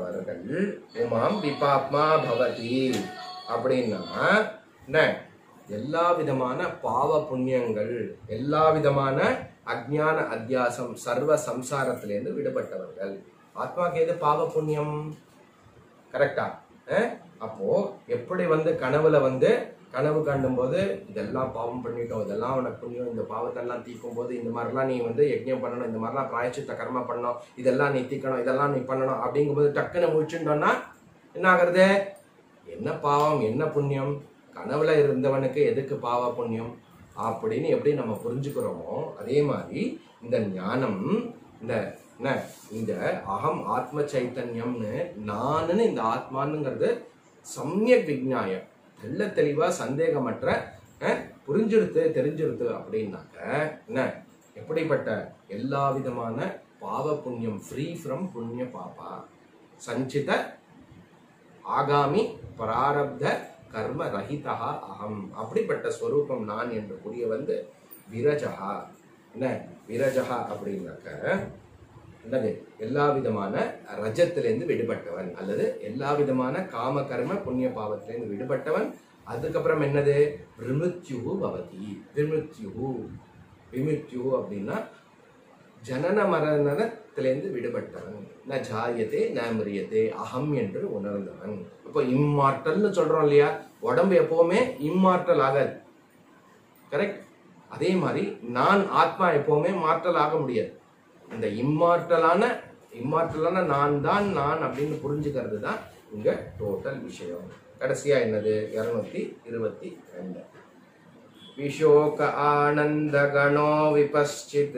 அப்படிப்பட்டவர்கள் உமாம் விபாப்மா பவதி அப்படின்னா என்ன எல்லா விதமான பாவ புண்ணியங்கள் எல்லா விதமான அஜ்ஞான அத்தியாசம் சர்வ சம்சாரத்திலேருந்து விடுபட்டவர்கள் ஆத்மாக்கு எது பாவ புண்ணியம் கரெக்டா அப்போ எப்படி வந்து கனவுல வந்து கனவு காண்டும் போது இதெல்லாம் பாவம் பண்ணிட்டோம் இதெல்லாம் உனக்கு புண்ணியம் இந்த பாவத்தெல்லாம் தீக்கும் போது இந்த மாதிரிலாம் நீ வந்து யஜ்ஞம் பண்ணணும் இந்த மாதிரிலாம் பிராயச்சித்த கர்மா பண்ணணும் இதெல்லாம் நீ தீக்கணும் இதெல்லாம் நீ பண்ணணும் அப்படிங்கும்போது டக்குன்னு முடிச்சுட்டோம்னா என்ன ஆகுறது என்ன பாவம் என்ன புண்ணியம் கனவுல இருந்தவனுக்கு எதுக்கு பாவ புண்ணியம் அப்படின்னு எப்படி நம்ம புரிஞ்சுக்கிறோமோ அதே மாதிரி இந்த ஞானம் இந்த என்ன இந்த அகம் ஆத்ம சைத்தன்யம்னு நானுன்னு இந்த ஆத்மானுங்கிறது சமயக் விஜ்ஞாயம் தெள்ள தெளிவா சந்தேகமற்ற அஹ், புரிஞ்சிருத்து தெரிஞ்சிருத்து அப்படின்னாக்க என்ன எப்படிப்பட்ட எல்லா விதமான பாவ புண்ணியம் ஃப்ரீ ஃப்ரம் புண்ணிய பாபா சஞ்சித ஆகாமி பிராரப்த கர்ம ரஹிதா அகம் அப்படிப்பட்ட ஸ்வரூபம் நான் என்று கூடிய வந்து விரஜகா என்ன விரஜகா அப்படின்னாக்க என்னது எல்லா விதமான ரஜத்திலேருந்து விடுபட்டவன் அல்லது எல்லா விதமான காம கர்ம புண்ணிய பாவத்திலேருந்து விடுபட்டவன் அதுக்கப்புறம் என்னது விமிருத்யு பவதி விமிருத்யு விமிருத்யு அப்படின்னா ஜனன மரணத்திலேருந்து விடுபட்டவன் ந ஜாயதே ந மிரியதே அகம் என்று உணர்ந்தவன் அப்போ இம்மார்டல்னு சொல்றோம் இல்லையா உடம்பு எப்பவுமே இம்மார்டல் ஆகாது கரெக்ட் அதே மாதிரி நான் ஆத்மா எப்பவுமே மாற்றல் ஆக முடியாது இந்த இம்மார்டலான இம்மார்டலான நான் தான் நான் அப்படின்னு புரிஞ்சுக்கிறது தான் இங்க டோட்டல் விஷயம் கடைசியா என்னது இருநூத்தி இருபத்தி ரெண்டு விஷோக ஆனந்த கணோ விபஸ்சித்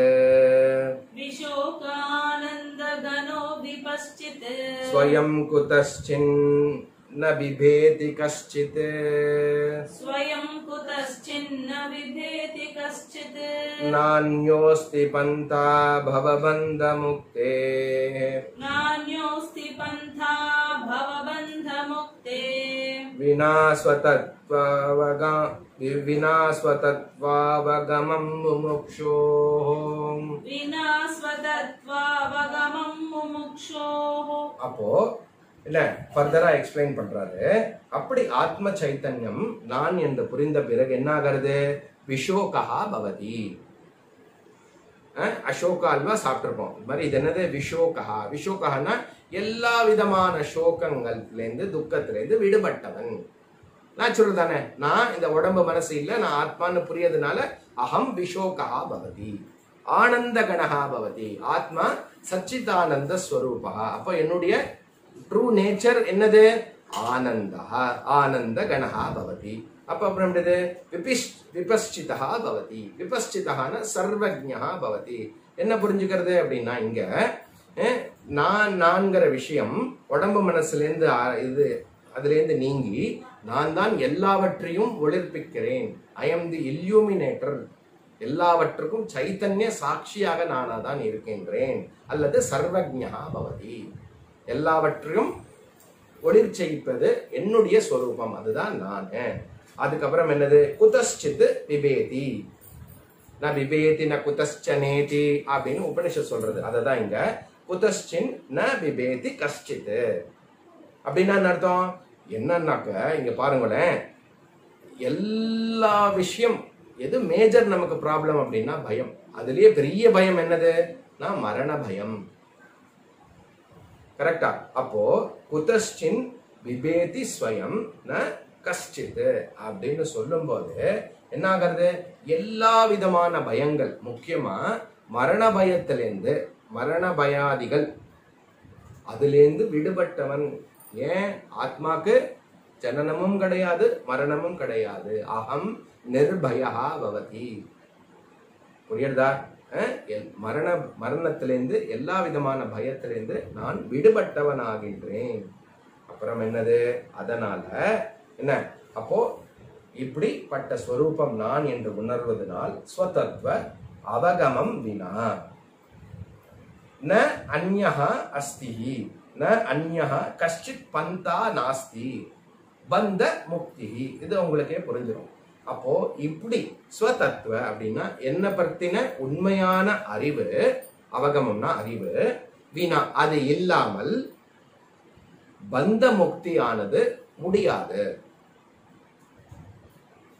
विशोकानन्दगनो विपश्चित् ஸ்வயம் குதஸ்சின் ந பிபேதி கஷ்டித் स्वयं कुतश्चिन्न बिभेति कश्चित् नान्योऽस्ति पन्था भवबन्धमुक्ते नान्योऽस्ति पन्था भवबन्धमुक्ते विना स्वतत्त्वावगा विना स्वतत्त्वावगमं मुमुक्षोः विना स्वतत्त्वावगमं मुमुक्षोः அப்போ இல்ல ஃபர்தரா எக்ஸ்பிளைன் பண்றாரு அப்படி ஆத்ம சைத்தன்யம் நான் என்று புரிந்த பிறகு என்ன ஆகிறது விஷோகா பவதி அஹ், அசோகா அல்வா சாப்பிட்டிருப்போம் இது மாதிரி இது என்னது விஷோகா விஷோகனா எல்லா விதமான சோகங்கள்லேருந்து துக்கத்திலேருந்து விடுபட்டவன் நேச்சுரல் தானே நான் இந்த உடம்பு மனசு இல்ல நான் ஆத்மான்னு புரியதுனால அகம் விஷோகா பவதி ஆனந்த கணஹா பவதி ஆத்மா சச்சிதானந்த ஸ்வரூபா அப்போ என்னுடைய ட்ரூ நேச்சர் என்னது ஆனந்தா ஆனந்த கணஹா பவதி அப்ப அப்புறம் என்னது விபிஷ் விபஸ்சிதா பவதி விபஸ்சிதகான சர்வஜா பவதி என்ன புரிஞ்சுக்கிறது அப்படின்னா இங்க அஹ், நான் நான்கிற விஷயம் உடம்பு மனசுலேருந்து ஆ- இது அதுலேருந்து நீங்கி நான் தான் எல்லாவற்றையும் ஒளிர்ப்பிக்கிறேன் ஐ எம் தி இல்லூமினேட்டர் எல்லாவற்றுக்கும் சைத்தன்ய சாட்சியாக நானா தான் இருக்கின்றேன் அல்லது சர்வஜா பவதி எல்லாவற்றையும் ஒளிர் செய்ப்பது என்னுடைய ஸ்வரூபம் அதுதான் நான் அதுக்கப்புறம் என்னது குதஸ்சித் விபேதி ந விபேதி ந குதஸ்சனேதி அப்படின்னு உபனிஷத் சொல்றது அததான் இங்க குதஸ்சின் ந விபேதி கஷ்டித் அப்படின்னா என்ன அர்த்தம் என்னன்னாக்க இங்க பாருங்களேன் எல்லா விஷயம் எது மேஜர் நமக்கு ப்ராப்ளம் அப்படின்னா பயம் அதுலயே பெரிய பயம் என்னது நான் மரண பயம் கரெக்டா அப்போ குதஸ்சின் விபேதி ஸ்வயம் ந கஷ்டித் அப்படின்னு சொல்லும்போது என்ன ஆகிறது எல்லா விதமான பயங்கள் முக்கியமா மரண பயத்திலேருந்து மரண பயாதிகள் அதுலேருந்து விடுபட்டவன் ஏன் ஆத்மாக்கு ஜனனமும் கிடையாது மரணமும் கிடையாது அகம் நிர்பயா பவதி புரியுறதா அஹ், என் மரண மரணத்திலேருந்து எல்லா விதமான பயத்திலேருந்து நான் விடுபட்டவனாகின்றேன் அப்புறம் என்னது அதனால என்ன அப்போ இப்படிப்பட்ட ஸ்வரூபம் நான் என்று உணர்வதனால் ஸ்வதத்துவ அவகமம் வினா ந அந்யஹ அஸ்தி ந அந்யஹ கஷ்டித் பந்தா நாஸ்தி பந்த முக்தி இது உங்களுக்கே புரிஞ்சிடும் அப்போ இப்படி ஸ்வதத்துவ அப்படின்னா என்ன பத்தின உண்மையான அறிவு அவகமம்னா அறிவு வீணா அது இல்லாமல் பந்த முக்தியானது முடியாது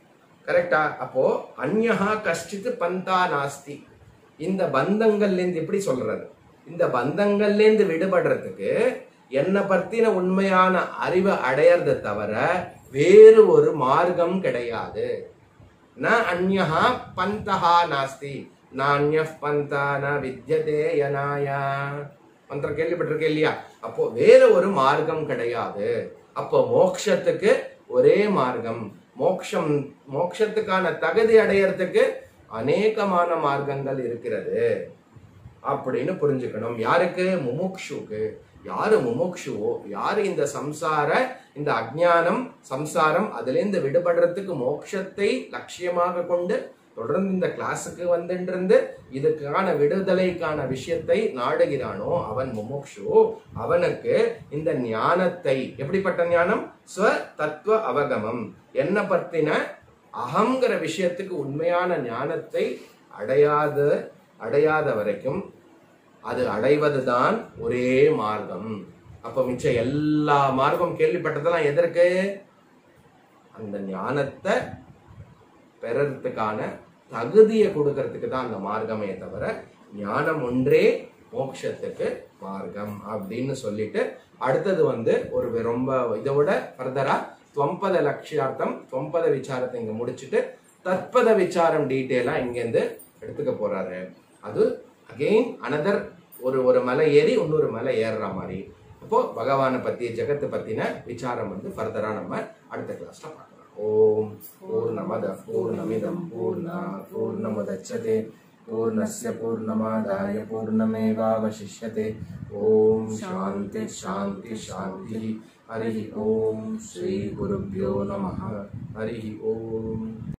கரெக்டா அப்போ அந்யஹா கஷ்டித் பந்தா நாஸ்தி இந்த பந்தங்கள்ல இருந்து எப்படி சொல்றது இந்த பந்தங்கள்ல இருந்து விடுபடுறதுக்கு என்ன பத்தின உண்மையான அறிவை அடையறதை தவிர வேறு ஒரு மார்க்கம் கிடையாது ந அந்யஹா பந்தஹா நாஸ்தி நானிய பந்தா ந வித்யதே யனாயா மந்திரம் கேள்விப்பட்டிருக்கே இல்லையா அப்போ வேற ஒரு மார்க்கம் கிடையாது அப்போ மோக்ஷத்துக்கு ஒரே மார்க்கம் மோக்ஷம் மோக்ஷத்துக்கான தகுதி அடையறதுக்கு அநேகமான மார்க்கங்கள் இருக்கிறது அப்படின்னு புரிஞ்சுக்கணும் யாருக்கு முமுக்ஷுக்கு யாரு முமுக்ஷுவோ யாரு இந்த சம்சார இந்த அஜ்ஞானம் சம்சாரம் அதிலிருந்து விடுபடுறதுக்கு மோட்சத்தை லட்சியமாக கொண்டு தொடர்ந்து இந்த கிளாஸுக்கு வந்துட்டு இதுக்கான விடுதலைக்கான விஷயத்தை நாடுகிறானோ அவன் முமுக்ஷு அவனுக்கு இந்த ஞானத்தை எப்படிப்பட்ட ஞானம் ஸ்வ தத்துவ அவகமம் என்ன பத்தின அகங்கிற விஷயத்துக்கு உண்மையான ஞானத்தை அடையாத அடையாத வரைக்கும் அது அடைவதுதான் ஒரே மார்க்கம் அப்ப மிச்சம் எல்லா மார்க்கம் கேள்விப்பட்டதெல்லாம் எதற்கு அந்த ஞானத்தை பெறறதுக்கான தகுதியை கொடுக்கறதுக்கு தான் அந்த மார்க்கமே தவிர ஞானம் ஒன்றே மோட்சத்துக்கு மார்க்கம் அப்படின்னு சொல்லிட்டு அடுத்தது வந்து ஒரு ரொம்ப இதை விட ஃபர்தரா தொம்பத லட்சியார்த்தம் தொம்பத விசாரத்தை இங்க முடிச்சுட்டு தத்பத விசாரம் டீட்டெயிலா இங்கேருந்து எடுத்துக்க போறாரு அது அகெயின் அனதர் ஒரு ஒரு மலை ஏறி இன்னொரு மலை ஏறுற மாதிரி அப்போ பகவானை பத்தி ஜெகத்தை பத்தின விசாரம் வந்து ஃபர்தரா நம்ம அடுத்த கிளாஸ்ல பார்க்கலாம் ஓம் பூர்ணமத பூர்ணமிதம் பூர்ணா பூர்ணமுதச்சதே பூர்ணஸ்ய பூர்ணமாதாய பூர்ணமேவாவசிஷ்யते ஓம் சாந்தி சாந்தி சாந்தி ஹரி ஓம் ஸ்ரீ குருभ्यो நமः ஹரி ஓம்